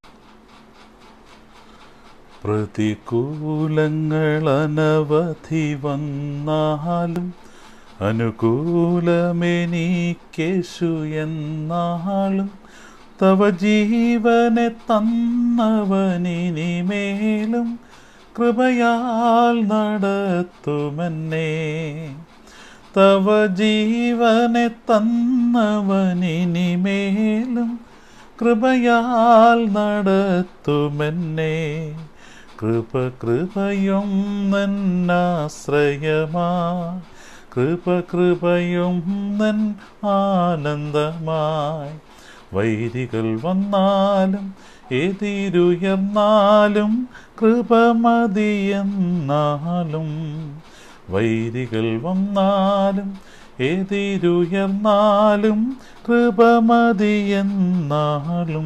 പ്രതികൂലങ്ങൾ അനവധി വന്നാലും അനുകൂലമെനിക്കേശു എന്നാളും തവ ജീവനെ തന്നവനിനിമേലും കൃപയാൽ നടത്തുമെന്നേ തവ ജീവനെ തന്നവനിനിമേലും കൃപയാൽ നടത്തുമെന്നേ കൃപ കൃപയും നന്നാശ്രയമാ കൃപ കൃപയും നൻ ആനന്ദമായി വൈരികൾ വന്നാലും എതിരുയർന്നാലും കൃപ മതിയെന്നാലും വൈരികൾ വന്നാലും എതിരുയർന്നാലും കൃപ മതിയെന്നാലും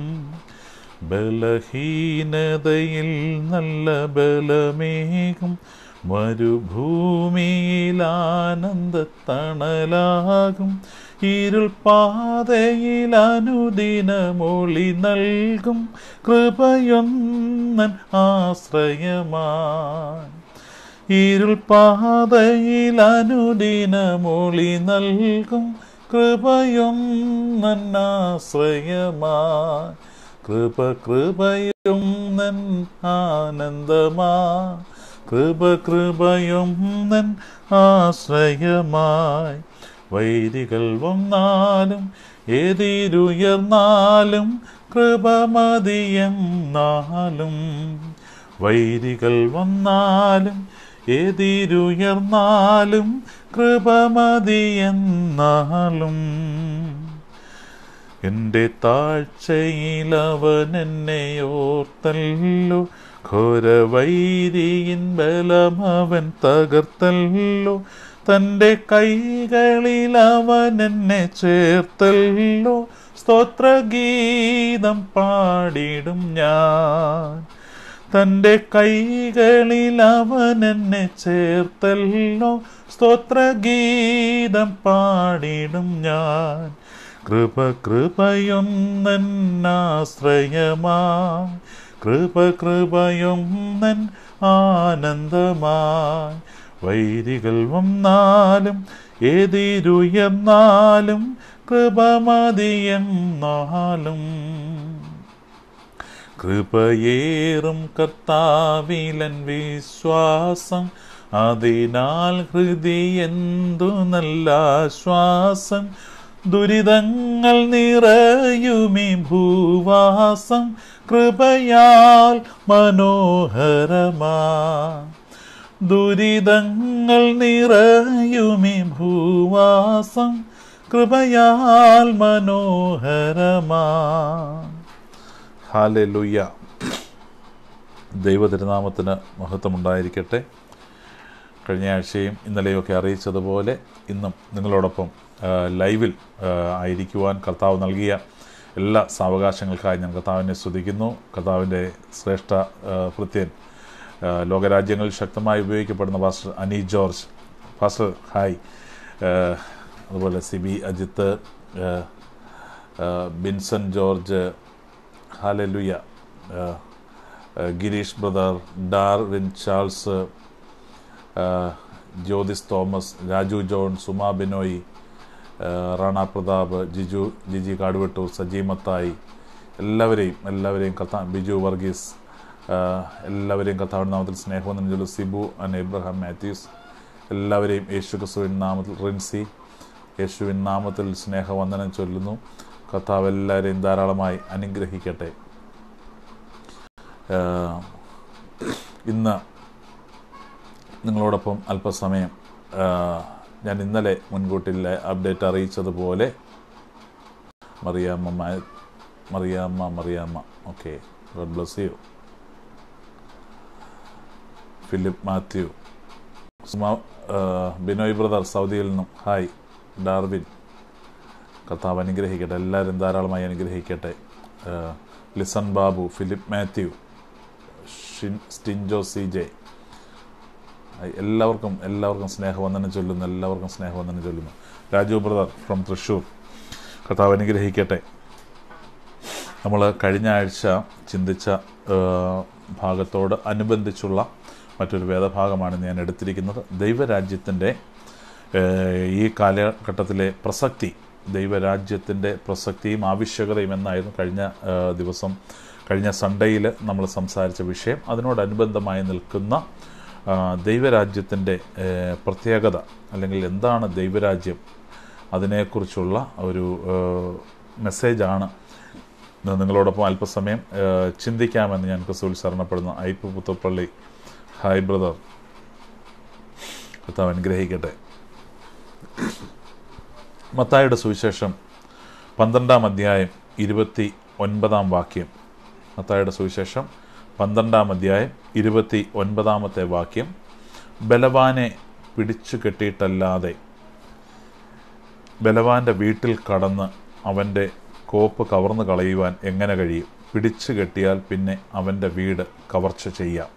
ബലഹീനതയിൽ നല്ല ബലമേകും മരുഭൂമിയിൽ ആനന്ദത്തണലാകും ഇരുൾ പാതയിൽ അനുദിനമൊളി നൽകും കൃപയൊന്നൻ ആശ്രയമായി ഇരുൾ പാതയിൽ അനുദിനമൊളി നൽകും കൃപയൊന്നൻ ആശ്രയമായി കൃപ കൃപയും നൻ ആനന്ദമാ കൃപ കൃപയും നൻ ആശ്രയമായി വൈരികൾ വന്നാലും എതിരുയർന്നാലും കൃപ മതിയെന്നാലും വൈരികൾ വന്നാലും എതിരുയർന്നാലും കൃപ മതിയെന്നാലും എൻ്റെ താഴ്ചയിൽ അവൻ എന്നെ ഓർത്തല്ലോ ഘോരവൈരിയിൻ ബലം അവൻ തകർത്തല്ലോ തൻ്റെ കൈകളിൽ അവൻ എന്നെ ചേർത്തല്ലോ സ്തോത്രഗീതം പാടിടും ഞാൻ തൻ്റെ കൈകളിൽ അവൻ എന്നെ ചേർത്തല്ലോ സ്തോത്രഗീതം പാടിടും ഞാൻ കൃപ കൃപയൊന്നാശ്രയമാ കൃപ കൃപയൊന്നൻ ആനന്ദമായി വൈരികൾ വന്നാലും എതിരുയർന്നാലും കൃപ മതിയെന്നാലും കൃപയേറും കർത്താവിലൻ വിശ്വാസം അതിനാൽ ഹൃദി എന്തു നല്ല ആശ്വാസം ദുരിതങ്ങൾ നിറയുമി ഭൂവാസം കൃപയാൽ മനോഹരമാ ദുരിതങ്ങൾ നിറയുമി ഭൂവാസം കൃപയാൽ മനോഹരമാ ഹാലലുയ്യ ദൈവതിരുനാമത്തിന് മഹത്വമുണ്ടായിരിക്കട്ടെ കഴിഞ്ഞ ആഴ്ചയും ഇന്നലെയൊക്കെ അറിയിച്ചതുപോലെ ഇന്നും നിങ്ങളോടൊപ്പം ലൈവിൽ ആയിരിക്കുവാൻ കർത്താവ് നൽകിയ എല്ലാ സാവകാശങ്ങൾക്കായി ഞാൻ കർത്താവിനെ സ്തുതിക്കുന്നു കർത്താവിൻ്റെ ശ്രേഷ്ഠ ഭൃത്യൻ ലോകരാജ്യങ്ങളിൽ ശക്തമായി ഉപയോഗിക്കപ്പെടുന്ന pastor Ani George pastor hi അതുപോലെ Cibi Ajith Binson George hallelujah Girish brother Darwin Charles Jyothis Thomas Raju John Suma Binoy Rana Pratap Jiju Jiji Kaduvettoor Saji Mathai എല്ലാവരെയും എല്ലാവരെയും കഥാ ബിജു വർഗീസ് എല്ലാവരെയും കഥാവിൻ്റെ നാമത്തിൽ സ്നേഹവന്ദനം ചൊല്ലു സിബു അൻ എബ്രഹാം മാത്യൂസ് എല്ലാവരെയും യേശു ക്രിസ്തുവിൻ നാമത്തിൽ റിൻസി യേശുവിൻ നാമത്തിൽ സ്നേഹവന്ദനം ചൊല്ലുന്നു കർത്താവ് എല്ലാവരെയും ധാരാളമായി അനുഗ്രഹിക്കട്ടെ ഇന്ന് നിങ്ങളോടൊപ്പം അല്പസമയം ഞാൻ ഇന്നലെ മുൻകൂട്ടി അപ്ഡേറ്റ് അറിയിച്ചതുപോലെ Mariyamma Mariyamma Mariyamma okay god bless you Philip Mathew Binoy brother സൗദിയിൽ നിന്നും ഹായ് ഡാർവിൻ കർത്താവ് അനുഗ്രഹിക്കട്ടെ എല്ലാവരും ധാരാളമായി അനുഗ്രഹിക്കട്ടെ Lison Babu Philip Mathew Shin Stinjo C J എല്ലാവർക്കും എല്ലാവർക്കും സ്നേഹവന്ദനം ചൊല്ലുന്നു എല്ലാവർക്കും സ്നേഹവന്ദനം ചൊല്ലുന്നു രാജു ബ്രദർ ഫ്രം തൃശ്ശൂർ കർത്താവ് അനുഗ്രഹിക്കട്ടെ നമ്മൾ കഴിഞ്ഞ ആഴ്ച ചിന്തിച്ച ആ, ഭാഗത്തോട് അനുബന്ധിച്ചുള്ള മറ്റൊരു വേദഭാഗമാണ് ഞാൻ എടുത്തിരിക്കുന്നത് ദൈവരാജ്യത്തിൻ്റെ ആ, ഈ കാലഘട്ടത്തിലെ പ്രസക്തി ദൈവരാജ്യത്തിൻ്റെ പ്രസക്തിയും ആവശ്യകതയും എന്നായിരുന്നു കഴിഞ്ഞ ആ, ദിവസം കഴിഞ്ഞ സൺഡേയിൽ നമ്മൾ സംസാരിച്ച വിഷയം അതിനോടനുബന്ധമായി നിൽക്കുന്ന ആ, ദൈവരാജ്യത്തിൻ്റെ ആ, പ്രത്യേകത അല്ലെങ്കിൽ എന്താണ് ദൈവരാജ്യം അതിനെക്കുറിച്ചുള്ള ഒരു ആ, മെസ്സേജാണ് ഇന്ന് നിങ്ങളോടൊപ്പം അല്പസമയം ആ, ചിന്തിക്കാമെന്ന് ഞാൻ ക്രിസ്തുവിൽ ശരണപ്പെടുന്ന ഐപ്പ് പുത്തപ്പള്ളി ഹായ് ബ്രദർ കർത്താവ് അനുഗ്രഹിക്കട്ടെ മത്തായുടെ സുവിശേഷം പന്ത്രണ്ടാം അധ്യായം ഇരുപത്തി ഒൻപതാം വാക്യം മത്തായുടെ സുവിശേഷം പന്ത്രണ്ടാം അധ്യായം ഇരുപത്തി ഒൻപതാമത്തെ വാക്യം ബലവാനെ പിടിച്ചു കെട്ടിയിട്ടല്ലാതെ ബലവാന്റെ വീട്ടിൽ കടന്ന് അവൻ്റെ കോപ്പ് കവർന്നു കളയുവാൻ എങ്ങനെ കഴിയും പിടിച്ചു കെട്ടിയാൽ പിന്നെ അവൻ്റെ വീട് കവർച്ച ചെയ്യാം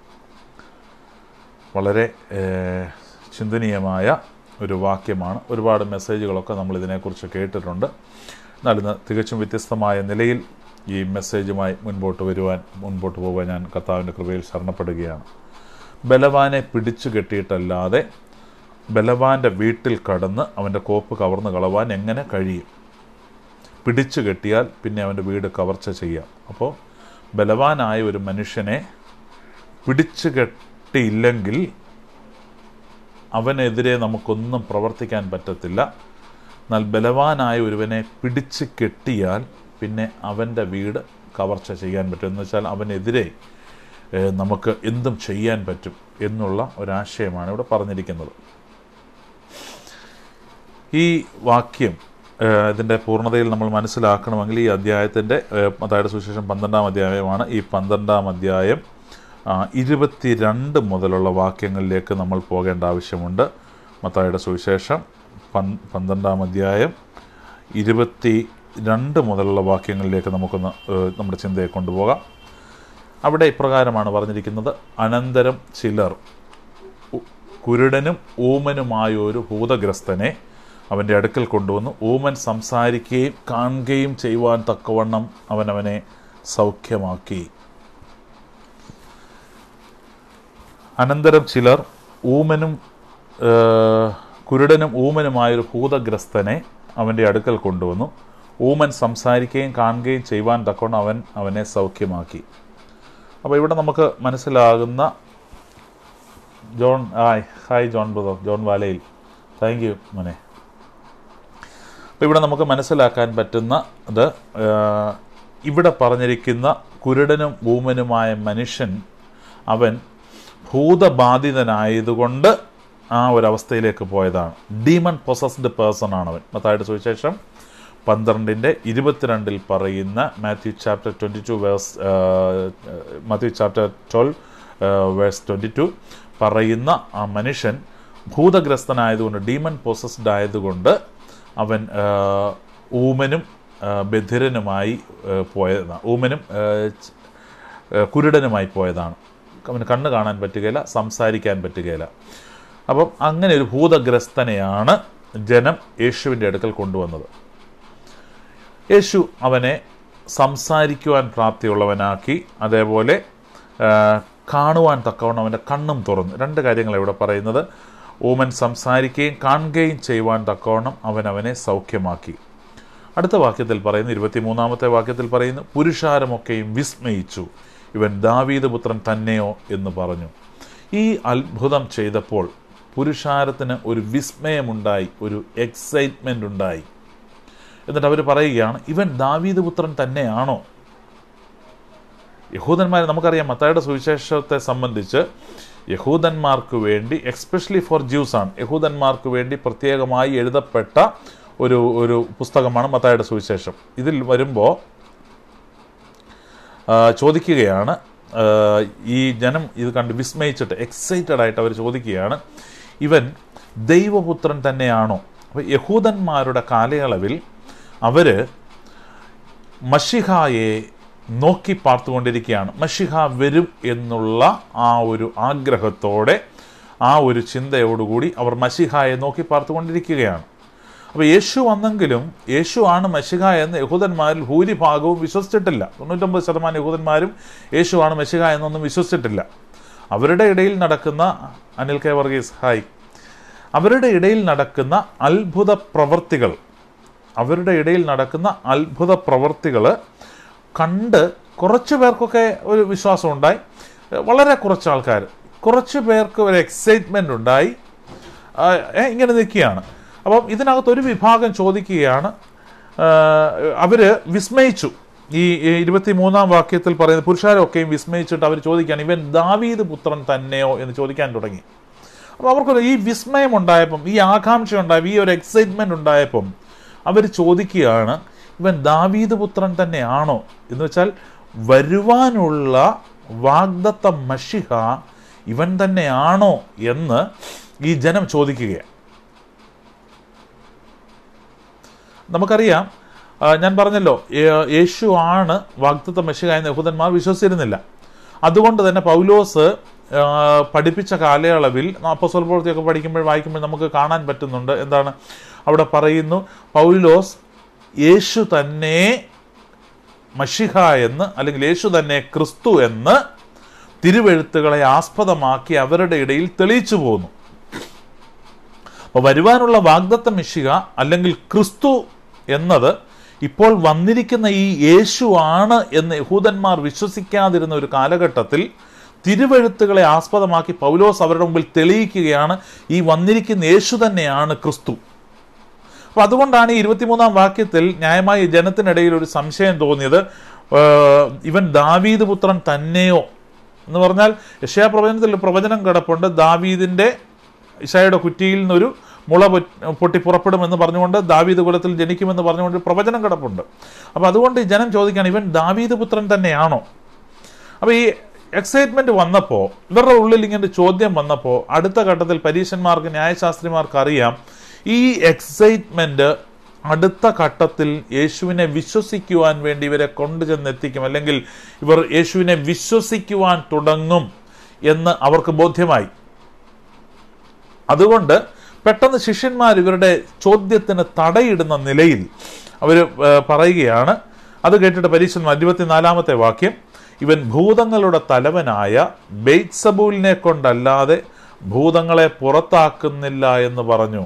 വളരെ ഏഹ്, ചിന്തനീയമായ ഒരു വാക്യമാണ് ഒരുപാട് മെസ്സേജുകളൊക്കെ നമ്മൾ ഇതിനെക്കുറിച്ച് കേട്ടിട്ടുണ്ട് എന്നാൽ ഇന്ന് തികച്ചും വ്യത്യസ്തമായ നിലയിൽ ഈ മെസ്സേജുമായി മുൻപോട്ട് വരുവാൻ മുൻപോട്ട് പോകാൻ ഞാൻ കർത്താവിൻ്റെ കൃപയിൽ ശരണപ്പെടുകയാണ് ബലവാനെ പിടിച്ചു കെട്ടിയിട്ടല്ലാതെ ബലവാന്റെ വീട്ടിൽ കടന്ന് അവൻ്റെ കോപ്പ് കവർന്ന് കളവാൻ എങ്ങനെ കഴിയും പിടിച്ചു കെട്ടിയാൽ പിന്നെ അവൻ്റെ വീട് കവർച്ച ചെയ്യാം അപ്പോൾ ബലവാനായ ഒരു മനുഷ്യനെ പിടിച്ചു കെട്ടിയില്ലെങ്കിൽ അവനെതിരെ നമുക്കൊന്നും പ്രവർത്തിക്കാൻ പറ്റത്തില്ല എന്നാൽ ബലവാനായ ഒരുവനെ പിടിച്ച് കെട്ടിയാൽ പിന്നെ അവൻ്റെ വീട് കവർച്ച ചെയ്യാൻ പറ്റും എന്ന് വെച്ചാൽ അവനെതിരെ ഏഹ്, നമുക്ക് എന്തും ചെയ്യാൻ പറ്റും എന്നുള്ള ഒരാശയമാണ് ഇവിടെ പറഞ്ഞിരിക്കുന്നത് ഈ വാക്യം ഏഹ്, ഇതിൻ്റെ പൂർണ്ണതയിൽ നമ്മൾ മനസ്സിലാക്കണമെങ്കിൽ ഈ അധ്യായത്തിൻ്റെ മത്തായുടെ സുവിശേഷം പന്ത്രണ്ടാം അധ്യായമാണ് ഈ പന്ത്രണ്ടാം അധ്യായം ആ, ഇരുപത്തിരണ്ട് മുതലുള്ള വാക്യങ്ങളിലേക്ക് നമ്മൾ പോകേണ്ട ആവശ്യമുണ്ട് മത്തായുടെ സുവിശേഷം പൻ പന്ത്രണ്ടാം അധ്യായം ഇരുപത്തി രണ്ട് മുതലുള്ള വാക്യങ്ങളിലേക്ക് നമുക്കൊന്ന് ഏഹ്, നമ്മുടെ ചിന്തയെ കൊണ്ടുപോകാം അവിടെ ഇപ്രകാരമാണ് പറഞ്ഞിരിക്കുന്നത് അനന്തരം ചിലർ ഉ- കുരുടനും ഊമനുമായ ഒരു ഭൂതഗ്രസ്തനെ അവൻ്റെ അടുക്കൽ കൊണ്ടുവന്നു ഊമൻ സംസാരിക്കുകയും കാണുകയും ചെയ്യുവാൻ തക്കവണ്ണം അവൻ അവനെ സൗഖ്യമാക്കി അനന്തരം ചിലർ ഊമനും ഏഹ്, കുരുടനും ഊമനുമായൊരു ഭൂതഗ്രസ്തനെ അവൻ്റെ അടുക്കൽ കൊണ്ടുവന്നു ഊമൻ സംസാരിക്കുകയും കാണുകയും ചെയ്യുവാൻ തക്കവണ്ണം അവൻ അവനെ സൗഖ്യമാക്കി അപ്പോൾ ഇവിടെ നമുക്ക് മനസ്സിലാകുന്ന John hi hi John brother John വാലയിൽ താങ്ക് യു മോനെ അപ്പോൾ ഇവിടെ നമുക്ക് മനസ്സിലാക്കാൻ പറ്റുന്ന ഇത് ആ, ഇവിടെ പറഞ്ഞിരിക്കുന്ന കുരുടനും ഊമനുമായ മനുഷ്യൻ അവൻ ഭൂതബാധിതനായതുകൊണ്ട് ആ ഒരവസ്ഥയിലേക്ക് പോയതാണ് ഡീമൺ പൊസസ്ഡ് പേഴ്സൺ ആണ് അവൻ മത്തായിട്ട് സുവിശേഷം പന്ത്രണ്ടിൻ്റെ ഇരുപത്തിരണ്ടിൽ പറയുന്ന Matthew chapter twenty two verse Matthew chapter twelve verse twenty two പറയുന്ന ആ മനുഷ്യൻ ഭൂതഗ്രസ്തനായതുകൊണ്ട് ഡീമൺ പൊസസ്ഡ് ആയതുകൊണ്ട് അവൻ ആ, ഊമനും ആ, ബധിരനുമായി ആ, പോയതാണ് ഊമനും ആ, ച- ആ, കുരുടനുമായി പോയതാണ് അവന് കണ്ണ് കാണാൻ പറ്റുകയില്ല സംസാരിക്കാൻ പറ്റുകയില്ല അപ്പം അങ്ങനെ ഒരു ഭൂതഗ്രസ്തനെയാണ് ജനം യേശുവിൻ്റെ അടുക്കൽ കൊണ്ടുവന്നത് യേശു അവനെ സംസാരിക്കുവാൻ പ്രാപ്തിയുള്ളവനാക്കി അതേപോലെ ആ, കാണുവാൻ തക്കവണ്ണം അവൻ്റെ കണ്ണും തുറന്നു രണ്ട് കാര്യങ്ങൾ ഇവിടെ പറയുന്നത് ഊമൻ സംസാരിക്കുകയും കാണുകയും ചെയ്യുവാൻ തക്കവണ്ണം അവൻ അവനെ സൗഖ്യമാക്കി അടുത്ത വാക്യത്തിൽ പറയുന്നു ഇരുപത്തിമൂന്നാമത്തെ വാക്യത്തിൽ പറയുന്നു പുരുഷാരമൊക്കെയും വിസ്മയിച്ചു ഇവൻ ദാവീദ് പുത്രൻ തന്നെയോ എന്ന് പറഞ്ഞു ഈ അത്ഭുതം ചെയ്തപ്പോൾ പുരുഷാരത്തിന് ഒരു വിസ്മയമുണ്ടായി ഒരു എക്സൈറ്റ്മെൻ്റ് ഉണ്ടായി എന്നിട്ട് അവർ പറയുകയാണ് ഇവൻ ദാവീദ് പുത്രൻ തന്നെയാണോ യഹൂദന്മാർ നമുക്കറിയാം മത്തായുടെ സുവിശേഷത്തെ സംബന്ധിച്ച് യഹൂദന്മാർക്ക് വേണ്ടി എക്സ്പെഷ്യലി ഫോർ ജ്യൂസ് ആണ് യഹൂദന്മാർക്ക് വേണ്ടി പ്രത്യേകമായി എഴുതപ്പെട്ട ഒരു ഒരു പുസ്തകമാണ് മത്തായുടെ സുവിശേഷം ഇതിൽ വരുമ്പോൾ ചോദിക്കുകയാണ് ആ, ഈ ജനം ഇത് കണ്ട് വിസ്മയിച്ചിട്ട് എക്സൈറ്റഡ് ആയിട്ട് അവർ ചോദിക്കുകയാണ് ഇവൻ ദൈവപുത്രൻ തന്നെയാണോ അപ്പോൾ യഹൂദന്മാരുടെ കാലയളവിൽ അവർ മഷിഹായെ നോക്കി പാർത്തുകൊണ്ടിരിക്കുകയാണ് മഷിഹ വരും എന്നുള്ള ആ ഒരു ആഗ്രഹത്തോടെ ആ ഒരു ചിന്തയോടുകൂടി അവർ മഷിഹായെ നോക്കി പാർത്തുകൊണ്ടിരിക്കുകയാണ് അപ്പോൾ യേശു വന്നെങ്കിലും യേശു ആണ് മഷിക എന്ന് യഹൂദന്മാരിൽ ഭൂരിഭാഗവും വിശ്വസിച്ചിട്ടില്ല തൊണ്ണൂറ്റൊമ്പത് ശതമാനം യഹൂദന്മാരും യേശു ആണ് മഷിക എന്നൊന്നും വിശ്വസിച്ചിട്ടില്ല അവരുടെ ഇടയിൽ നടക്കുന്ന അനിൽ കെ വർഗീസ് ഹായ് അവരുടെ ഇടയിൽ നടക്കുന്ന അത്ഭുത പ്രവർത്തികൾ അവരുടെ ഇടയിൽ നടക്കുന്ന അത്ഭുത പ്രവർത്തികൾ കണ്ട് കുറച്ച് പേർക്കൊക്കെ ഒരു വിശ്വാസം ഉണ്ടായി വളരെ കുറച്ച് ആൾക്കാർ കുറച്ച് പേർക്ക് ഒരു എക്സൈറ്റ്മെൻ്റ് ഉണ്ടായി ആ, ഏ, ഇങ്ങനെ നിൽക്കുകയാണ് അപ്പം ഇതിനകത്ത് ഒരു വിഭാഗം ചോദിക്കുകയാണ് അവർ വിസ്മയിച്ചു ഈ ഇരുപത്തി മൂന്നാം വാക്യത്തിൽ പറയുന്ന പുരുഷാരൊക്കെയും വിസ്മയിച്ചിട്ട് അവർ ചോദിക്കുകയാണ് ഇവൻ ദാവീദ് പുത്രൻ തന്നെയോ എന്ന് ചോദിക്കാൻ തുടങ്ങി അപ്പോൾ അവർക്കൊരു ഈ വിസ്മയം ഉണ്ടായപ്പം ഈ ആകാംക്ഷ ഉണ്ടായപ്പോൾ ഈ ഒരു എക്സൈറ്റ്മെന്റ് ഉണ്ടായപ്പം അവർ ചോദിക്കുകയാണ് ഇവൻ ദാവീദ് പുത്രൻ തന്നെയാണോ എന്ന് വെച്ചാൽ വരുവാനുള്ള വാഗ്ദത്ത മഷിഹ ഇവൻ തന്നെയാണോ എന്ന് ഈ ജനം ചോദിക്കുകയാണ് നമുക്കറിയാം ആ, ഞാൻ പറഞ്ഞല്ലോ ഏ- യേശു ആണ് വാഗ്ദത്ത മെഷിക എന്ന് യഹൂദന്മാർ വിശ്വസിച്ചിരുന്നില്ല അതുകൊണ്ട് തന്നെ പൗലോസ് ആ, പഠിപ്പിച്ച കാലയളവിൽ അപ്പസ്വൽ പ്രവൃത്തിയൊക്കെ പഠിക്കുമ്പോൾ വായിക്കുമ്പോൾ നമുക്ക് കാണാൻ പറ്റുന്നുണ്ട് എന്താണ് അവിടെ പറയുന്നു പൗലോസ് യേശു തന്നെ മഷിഹ എന്ന് അല്ലെങ്കിൽ യേശു തന്നെ ക്രിസ്തു എന്ന് തിരുവെഴുത്തുകളെ ആസ്പദമാക്കി അവരുടെ ഇടയിൽ തെളിയിച്ചു പോന്നു അപ്പോൾ വരുവാനുള്ള വാഗ്ദത്ത മിശിക അല്ലെങ്കിൽ ക്രിസ്തു എന്നത് ഇപ്പോൾ വന്നിരിക്കുന്ന ഈ യേശു ആണ് എന്ന് യഹൂദന്മാർ വിശ്വസിക്കാതിരുന്ന ഒരു കാലഘട്ടത്തിൽ തിരുവെഴുത്തുകളെ ആസ്പദമാക്കി പൗലോസ് അവരുടെ മുമ്പിൽ തെളിയിക്കുകയാണ് ഈ വന്നിരിക്കുന്ന യേശു തന്നെയാണ് ക്രിസ്തു അപ്പൊ അതുകൊണ്ടാണ് ഈ ഇരുപത്തിമൂന്നാം വാക്യത്തിൽ ന്യായമായി ജനത്തിനിടയിൽ ഒരു സംശയം തോന്നിയത് ഏഹ്, ഇവൻ ദാവീദ് പുത്രൻ തന്നെയോ എന്ന് പറഞ്ഞാൽ യശയാ പ്രവചനത്തിൽ ഒരു പ്രവചനം കിടപ്പുണ്ട് ദാവീദിന്റെ ഇഷായുടെ കുറ്റിയിൽ നിന്നൊരു മുള പൊ- പൊട്ടി പുറപ്പെടുമെന്ന് പറഞ്ഞുകൊണ്ട് ദാവീദ് കുലത്തിൽ ജനിക്കുമെന്ന് പറഞ്ഞുകൊണ്ട് ഒരു പ്രവചനം കിടപ്പുണ്ട് അപ്പോൾ അതുകൊണ്ട് ഈ ജനം ചോദിക്കുകയാണ് ഇവൻ ദാവീദ് പുത്രൻ തന്നെയാണോ അപ്പോൾ ഈ എക്സൈറ്റ്മെന്റ് വന്നപ്പോൾ ഇവരുടെ ഉള്ളിൽ ഇങ്ങനെ ഒരു ചോദ്യം വന്നപ്പോൾ അടുത്ത ഘട്ടത്തിൽ പരീക്ഷന്മാർക്ക് ന്യായശാസ്ത്രിമാർക്ക് അറിയാം ഈ എക്സൈറ്റ്മെന്റ് അടുത്ത ഘട്ടത്തിൽ യേശുവിനെ വിശ്വസിക്കുവാൻ വേണ്ടി ഇവരെ കൊണ്ടുചെന്ന് എത്തിക്കും അല്ലെങ്കിൽ ഇവർ യേശുവിനെ വിശ്വസിക്കുവാൻ തുടങ്ങും എന്ന് അവർക്ക് ബോധ്യമായി അതുകൊണ്ട് പെട്ടെന്ന് ശിഷ്യന്മാർ ഇവരുടെ ചോദ്യത്തിന് തടയിടുന്ന നിലയിൽ അവർ പറയുകയാണ് അത് കേട്ടിട്ട് പരീക്ഷന്മാർ ഇരുപത്തിനാലാമത്തെ വാക്യം ഇവൻ ഭൂതങ്ങളുടെ തലവനായ ബെയ്ത്സബൂലിനെ കൊണ്ടല്ലാതെ ഭൂതങ്ങളെ പുറത്താക്കുന്നില്ല എന്ന് പറഞ്ഞു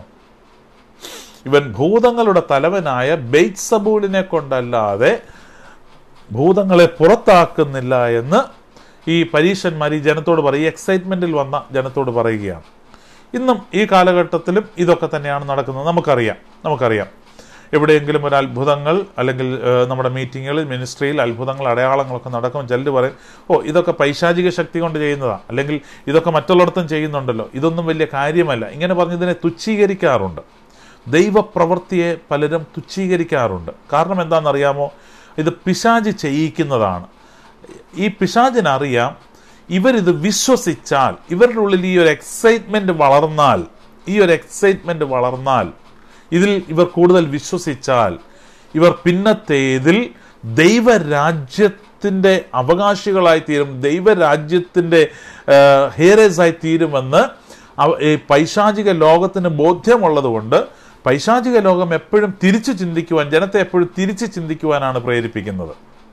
ഇവൻ ഭൂതങ്ങളുടെ തലവനായ ബെയ്ത്സബൂലിനെ കൊണ്ടല്ലാതെ ഭൂതങ്ങളെ പുറത്താക്കുന്നില്ല എന്ന് ഈ പരീക്ഷന്മാർ ഈ ജനത്തോട് പറയും ഈ എക്സൈറ്റ്മെന്റിൽ വന്ന ജനത്തോട് പറയുകയാണ് ഇന്നും ഈ കാലഘട്ടത്തിലും ഇതൊക്കെ തന്നെയാണ് നടക്കുന്നത് നമുക്കറിയാം നമുക്കറിയാം എവിടെയെങ്കിലും ഒരു അത്ഭുതങ്ങൾ അല്ലെങ്കിൽ ഏഹ്, നമ്മുടെ മീറ്റിങ്ങുകളിൽ മിനിസ്ട്രിയിൽ അത്ഭുതങ്ങൾ അടയാളങ്ങളൊക്കെ നടക്കും ചിലർ പറയും ഓ ഇതൊക്കെ പൈശാചിക ശക്തി കൊണ്ട് ചെയ്യുന്നതാണ് അല്ലെങ്കിൽ ഇതൊക്കെ മറ്റുള്ളിടത്തും ചെയ്യുന്നുണ്ടല്ലോ ഇതൊന്നും വലിയ കാര്യമല്ല ഇങ്ങനെ പറഞ്ഞ് ഇതിനെ തുച്ഛീകരിക്കാറുണ്ട് ദൈവപ്രവൃത്തിയെ പലരും തുച്ഛീകരിക്കാറുണ്ട് കാരണം എന്താണെന്നറിയാമോ ഇത് പിശാജ് ചെയ്യിക്കുന്നതാണ് ഈ പിശാചിനറിയാം ഇവരിത് വിശ്വസിച്ചാൽ ഇവരുടെ ഉള്ളിൽ ഈ ഒരു എക്സൈറ്റ്മെന്റ് വളർന്നാൽ ഈ ഒരു എക്സൈറ്റ്മെന്റ് വളർന്നാൽ ഇതിൽ ഇവർ കൂടുതൽ വിശ്വസിച്ചാൽ ഇവർ പിന്നത്തേതിൽ ദൈവരാജ്യത്തിന്റെ അവകാശികളായി തീരും ദൈവരാജ്യത്തിന്റെ ഹേറേസ് ആയി തീരുമെന്ന് അവ- ഈ പൈശാചിക ലോകത്തിന് ബോധ്യമുള്ളതുകൊണ്ട് പൈശാചിക ലോകം എപ്പോഴും തിരിച്ചു ചിന്തിക്കുവാൻ ജനത്തെ എപ്പോഴും തിരിച്ചു ചിന്തിക്കുവാനാണ് പ്രേരിപ്പിക്കുന്നത്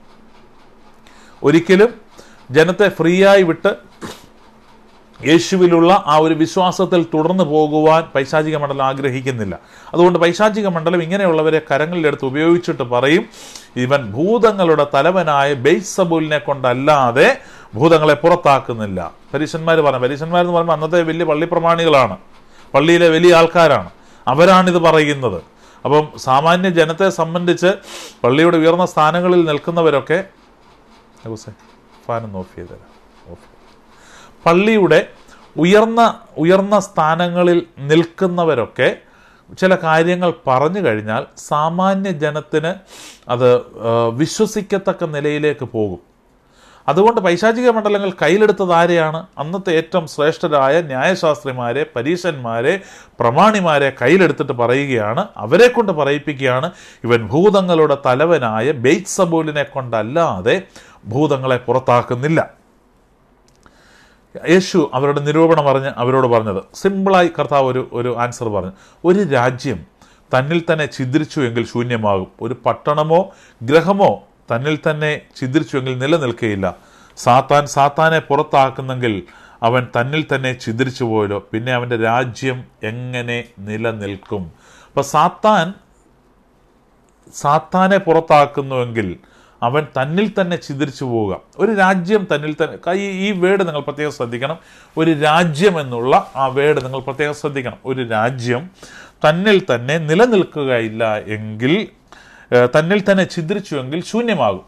ഒരിക്കലും ജനത്തെ ഫ്രീ ആയി വിട്ട് യേശുവിലുള്ള ആ ഒരു വിശ്വാസത്തിൽ തുടർന്നു പോകുവാൻ പൈശാചിക മണ്ഡലം ആഗ്രഹിക്കുന്നില്ല അതുകൊണ്ട് പൈശാചിക മണ്ഡലം ഇങ്ങനെയുള്ളവരെ കരങ്ങളിലെടുത്ത് ഉപയോഗിച്ചിട്ട് പറയും ഇവൻ ഭൂതങ്ങളുടെ തലവനായ ബെയ്സബുലിനെ കൊണ്ടല്ലാതെ ഭൂതങ്ങളെ പുറത്താക്കുന്നില്ല പരീശന്മാർ പറഞ്ഞു പരീശന്മാർ എന്ന് പറയുമ്പോൾ അന്നത്തെ വലിയ പള്ളി പ്രമാണികളാണ് പള്ളിയിലെ വലിയ ആൾക്കാരാണ് അവരാണിത് പറയുന്നത് അപ്പം സാമാന്യ ജനത്തെ സംബന്ധിച്ച് പള്ളിയുടെ ഉയർന്ന സ്ഥാനങ്ങളിൽ നിൽക്കുന്നവരൊക്കെ ഹുസേ ഫാനൊന്ന് ഓഫ് ചെയ്ത് തരാം ഓഫ് പള്ളിയുടെ ഉയർന്ന ഉയർന്ന സ്ഥാനങ്ങളിൽ നിൽക്കുന്നവരൊക്കെ ചില കാര്യങ്ങൾ പറഞ്ഞു കഴിഞ്ഞാൽ സാമാന്യ ജനത്തിന് അത് ആ, വിശ്വസിക്കത്തക്ക നിലയിലേക്ക് പോകും അതുകൊണ്ട് പൈശാചിക മണ്ഡലങ്ങൾ കയ്യിലെടുത്തത് ആരെയാണ് അന്നത്തെ ഏറ്റവും ശ്രേഷ്ഠരായ ന്യായശാസ്ത്രിമാരെ പരീശന്മാരെ പ്രമാണിമാരെ കയ്യിലെടുത്തിട്ട് പറയുകയാണ് അവരെ കൊണ്ട് പറയിപ്പിക്കുകയാണ് ഇവൻ ഭൂതങ്ങളുടെ തലവനായ ബെയ്ത്സബൂലിനെ കൊണ്ടല്ലാതെ ഭൂതങ്ങളെ പുറത്താക്കുന്നില്ല യേശു അവരുടെ നിരൂപണം പറഞ്ഞ് അവരോട് പറഞ്ഞത് സിമ്പിളായി കർത്താവ് ഒരു ഒരു ആൻസർ പറഞ്ഞു ഒരു രാജ്യം തന്നിൽ തന്നെ ഛിദ്രിച്ചു എങ്കിൽ ശൂന്യമാകും ഒരു പട്ടണമോ ഗ്രഹമോ തന്നിൽ തന്നെ ഛിദ്രിച്ചുവെങ്കിൽ നിലനിൽക്കുകയില്ല സാത്താൻ സാത്താനെ പുറത്താക്കുന്നെങ്കിൽ അവൻ തന്നിൽ തന്നെ ഛിദ്രിച്ചു പോയല്ലോ പിന്നെ അവൻ്റെ രാജ്യം എങ്ങനെ നിലനിൽക്കും അപ്പം സാത്താൻ സാത്താനെ പുറത്താക്കുന്നുവെങ്കിൽ അവൻ തന്നിൽ തന്നെ ചിതറിച്ചു പോവുക ഒരു രാജ്യം തന്നിൽ തന്നെ ഈ ഈ വേർഡ് നിങ്ങൾ പ്രത്യേകം ശ്രദ്ധിക്കണം ഒരു രാജ്യം എന്നുള്ള ആ വേർഡ് നിങ്ങൾ പ്രത്യേകം ശ്രദ്ധിക്കണം ഒരു രാജ്യം തന്നിൽ തന്നെ നിലനിൽക്കുകയില്ല എങ്കിൽ ഏഹ്, തന്നിൽ തന്നെ ഛിദ്രിച്ചുവെങ്കിൽ ശൂന്യമാകും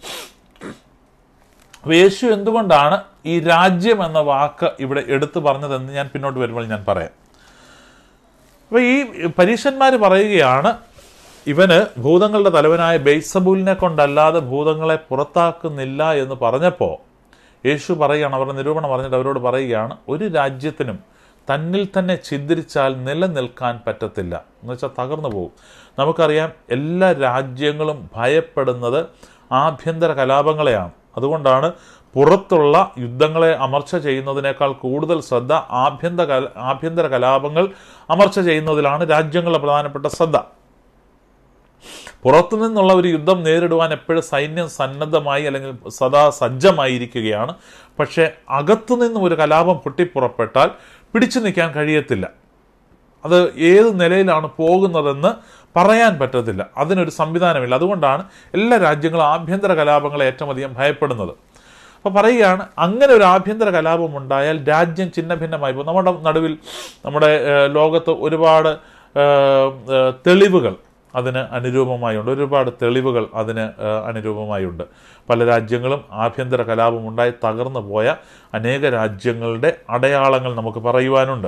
അപ്പോൾ യേശു എന്തുകൊണ്ടാണ് ഈ രാജ്യം എന്ന വാക്ക് ഇവിടെ എടുത്തു പറഞ്ഞതെന്ന് ഞാൻ പിന്നോട്ട് വരുമ്പോൾ ഞാൻ പറയാം അപ്പോൾ ഈ പരീക്ഷന്മാർ പറയുകയാണ് ഇവന് ഭൂതങ്ങളുടെ തലവനായ ബെയ്സബൂലിനെ കൊണ്ടല്ലാതെ ഭൂതങ്ങളെ പുറത്താക്കുന്നില്ല എന്ന് പറഞ്ഞപ്പോൾ യേശു പറയുകയാണ് അവരുടെ നിരൂപണം പറഞ്ഞിട്ട് അവരോട് പറയുകയാണ് ഒരു രാജ്യത്തിനും തന്നിൽ തന്നെ ഛിദ്രിച്ചാൽ നിലനിൽക്കാൻ പറ്റത്തില്ല എന്ന് വെച്ചാൽ തകർന്നു പോകും നമുക്കറിയാം എല്ലാ രാജ്യങ്ങളും ഭയപ്പെടുന്നത് ആഭ്യന്തര കലാപങ്ങളെയാണ് അതുകൊണ്ടാണ് പുറത്തുള്ള യുദ്ധങ്ങളെ അമർച്ച ചെയ്യുന്നതിനേക്കാൾ കൂടുതൽ ശ്രദ്ധ ആഭ്യന്തര കല- ആഭ്യന്തര കലാപങ്ങൾ അമർച്ച ചെയ്യുന്നതിലാണ് രാജ്യങ്ങളുടെ പ്രധാനപ്പെട്ട ശ്രദ്ധ പുറത്തു നിന്നുള്ള ഒരു യുദ്ധം നേരിടുവാൻ എപ്പോഴും സൈന്യം സന്നദ്ധമായി അല്ലെങ്കിൽ സദാ സജ്ജമായിരിക്കുകയാണ് പക്ഷേ അകത്തു നിന്നും ഒരു കലാപം പൊട്ടിപ്പുറപ്പെട്ടാൽ പിടിച്ചു നിൽക്കാൻ കഴിയത്തില്ല അത് ഏത് നിലയിലാണ് പോകുന്നതെന്ന് പറയാൻ പറ്റത്തില്ല അതിനൊരു സംവിധാനമില്ല അതുകൊണ്ടാണ് എല്ലാ രാജ്യങ്ങളും ആഭ്യന്തര കലാപങ്ങളെ ഏറ്റവും അധികം ഭയപ്പെടുന്നത് അപ്പോൾ പറയുകയാണ് അങ്ങനെ ഒരു ആഭ്യന്തര കലാപം ഉണ്ടായാൽ രാജ്യം ചിന്ന ഭിന്നമായി പോകും നമ്മുടെ നടുവിൽ നമ്മുടെ ഏഹ്, ലോകത്ത് ഒരുപാട് ഏഹ്, ഏഹ്, തെളിവുകൾ അതിന് അനുരൂപമായുണ്ട് ഒരുപാട് തെളിവുകൾ അതിന് ഏഹ്, അനുരൂപമായുണ്ട് പല രാജ്യങ്ങളും ആഭ്യന്തര കലാപം ഉണ്ടായി തകർന്നു പോയ അനേക രാജ്യങ്ങളുടെ അടയാളങ്ങൾ നമുക്ക് പറയുവാനുണ്ട്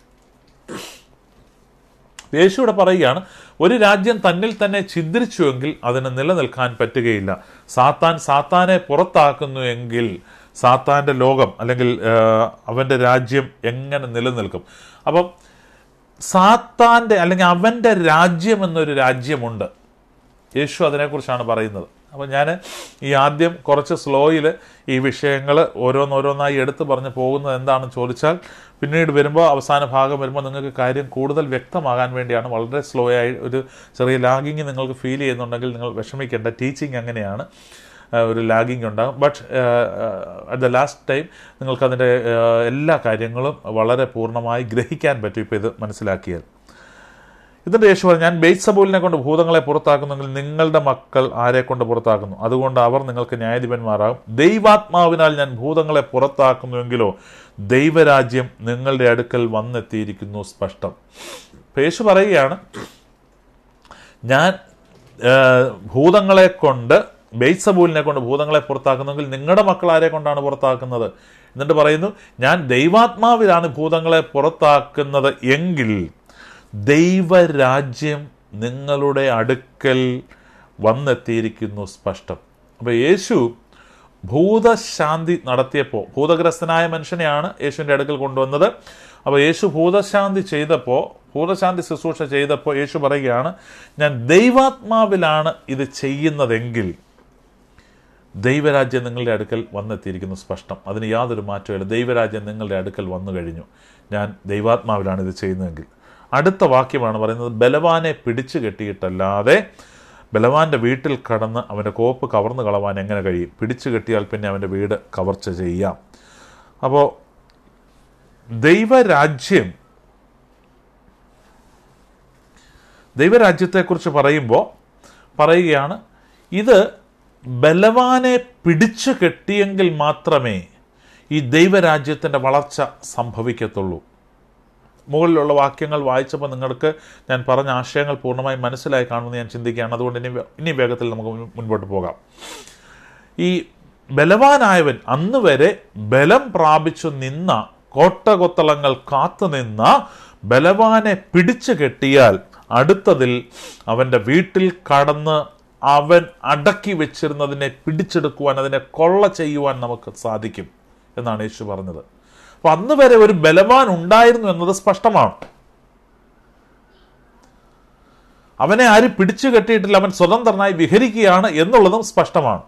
യേശുവിടെ പറയുകയാണ് ഒരു രാജ്യം തന്നിൽ തന്നെ ഛിദ്രിച്ചുവെങ്കിൽ അതിന് നിലനിൽക്കാൻ പറ്റുകയില്ല സാത്താൻ സാത്താനെ പുറത്താക്കുന്നു എങ്കിൽ സാത്താന്റെ ലോകം അല്ലെങ്കിൽ ആ, അവന്റെ രാജ്യം എങ്ങനെ നിലനിൽക്കും അപ്പം സാത്താന്റെ അല്ലെങ്കിൽ അവന്റെ രാജ്യം എന്നൊരു രാജ്യമുണ്ട് യേശു അതിനെക്കുറിച്ചാണ് പറയുന്നത് അപ്പോൾ ഞാൻ ഈ ആദ്യം കുറച്ച് സ്ലോയിൽ ഈ വിഷയങ്ങൾ ഓരോന്നോരോന്നായി എടുത്തു പറഞ്ഞ് പോകുന്നത് എന്താണെന്ന് ചോദിച്ചാൽ പിന്നീട് വരുമ്പോൾ അവസാന ഭാഗം വരുമ്പോൾ നിങ്ങൾക്ക് കാര്യം കൂടുതൽ വ്യക്തമാകാൻ വേണ്ടിയാണ് വളരെ സ്ലോ ആയി ഒരു ചെറിയ ലാഗിങ് നിങ്ങൾക്ക് ഫീൽ ചെയ്യുന്നുണ്ടെങ്കിൽ നിങ്ങൾ വിഷമിക്കേണ്ട ടീച്ചിങ് അങ്ങനെയാണ് ആ, ഒരു ലാഗിങ് ഉണ്ടാകും but at the last time നിങ്ങൾക്കതിൻ്റെ എല്ലാ കാര്യങ്ങളും വളരെ പൂർണ്ണമായി ഗ്രഹിക്കാൻ പറ്റും ഇപ്പോൾ ഇത് മനസ്സിലാക്കിയാൽ ഇതിന്റെ യേശു പറഞ്ഞു ഞാൻ ബെയ്സബൂലിനെ കൊണ്ട് ഭൂതങ്ങളെ പുറത്താക്കുന്നെങ്കിൽ നിങ്ങളുടെ മക്കൾ ആരെ കൊണ്ട് പുറത്താക്കുന്നു അതുകൊണ്ട് അവർ നിങ്ങൾക്ക് ന്യായാധിപന്മാരാകും ദൈവാത്മാവിനാൽ ഞാൻ ഭൂതങ്ങളെ പുറത്താക്കുന്നുവെങ്കിലോ ദൈവരാജ്യം നിങ്ങളുടെ അടുക്കൽ വന്നെത്തിയിരിക്കുന്നു സ്പഷ്ടം ഇപ്പൊ യേശു പറയുകയാണ് ഞാൻ ആ, ഭൂതങ്ങളെ കൊണ്ട് ബെയ്സബൂലിനെ കൊണ്ട് ഭൂതങ്ങളെ പുറത്താക്കുന്നെങ്കിൽ നിങ്ങളുടെ മക്കൾ ആരെ കൊണ്ടാണ് പുറത്താക്കുന്നത് എന്നിട്ട് പറയുന്നു ഞാൻ ദൈവാത്മാവിലാണ് ഭൂതങ്ങളെ പുറത്താക്കുന്നത് എങ്കിൽ ദൈവരാജ്യം നിങ്ങളുടെ അടുക്കൽ വന്നെത്തിയിരിക്കുന്നു സ്പഷ്ടം അപ്പോൾ യേശു ഭൂതശാന്തി നടത്തിയപ്പോൾ ഭൂതഗ്രസ്തനായ മനുഷ്യനെയാണ് യേശുവിൻ്റെ അടുക്കൽ കൊണ്ടുവന്നത് അപ്പോൾ യേശു ഭൂതശാന്തി ചെയ്തപ്പോൾ ഭൂതശാന്തി ശുശ്രൂഷ ചെയ്തപ്പോൾ യേശു പറയുകയാണ് ഞാൻ ദൈവാത്മാവിലാണ് ഇത് ചെയ്യുന്നതെങ്കിൽ ദൈവരാജ്യം നിങ്ങളുടെ അടുക്കൽ വന്നെത്തിയിരിക്കുന്നു സ്പഷ്ടം അതിന് യാതൊരു മാറ്റമില്ല ദൈവരാജ്യം നിങ്ങളുടെ അടുക്കൽ വന്നു കഴിഞ്ഞു ഞാൻ ദൈവാത്മാവിലാണ് ഇത് ചെയ്യുന്നതെങ്കിൽ അടുത്ത വാക്യമാണ് പറയുന്നത് ബലവാനെ പിടിച്ചു കെട്ടിയിട്ടല്ലാതെ ബലവാന്റെ വീട്ടിൽ കടന്ന് അവൻ്റെ കോപ്പ് കവർന്നു കളവാൻ എങ്ങനെ കഴിയും പിടിച്ചു കെട്ടിയാൽ പിന്നെ അവൻ്റെ വീട് കവർച്ച ചെയ്യാം അപ്പോൾ ദൈവരാജ്യം ദൈവരാജ്യത്തെക്കുറിച്ച് പറയുമ്പോൾ പറയുകയാണ് ഇത് ബലവാനെ പിടിച്ചു കെട്ടിയെങ്കിൽ മാത്രമേ ഈ ദൈവരാജ്യത്തിൻ്റെ വളർച്ച സംഭവിക്കത്തുള്ളൂ മുകളിലുള്ള വാക്യങ്ങൾ വായിച്ചപ്പോൾ നിങ്ങൾക്ക് ഞാൻ പറഞ്ഞ ആശയങ്ങൾ പൂർണ്ണമായി മനസ്സിലായി കാണുമെന്ന് ഞാൻ ചിന്തിക്കുകയാണ് അതുകൊണ്ട് ഇനി വേ- ഇനി വേഗത്തിൽ നമുക്ക് മുൻ- മുൻപോട്ട് പോകാം ഈ ബലവാനായവൻ അന്ന് വരെ ബലം പ്രാപിച്ചു നിന്ന കോട്ടകൊത്തളങ്ങൾ കാത്തുനിന്ന ബലവാനെ പിടിച്ചു കെട്ടിയാൽ അടുത്തതിൽ അവൻ്റെ വീട്ടിൽ കടന്ന് അവൻ അടക്കി വെച്ചിരുന്നതിനെ പിടിച്ചെടുക്കുവാൻ അതിനെ കൊള്ള ചെയ്യുവാൻ നമുക്ക് സാധിക്കും എന്നാണ് യേശു പറഞ്ഞത് അപ്പൊ അന്ന് വരെ ഒരു ബലവാൻ ഉണ്ടായിരുന്നു എന്നത് സ്പഷ്ടമാണ് അവനെ ആരും പിടിച്ചു കെട്ടിയിട്ടില്ല അവൻ സ്വതന്ത്രനായി വിഹരിക്കുകയാണ് എന്നുള്ളതും സ്പഷ്ടമാണ്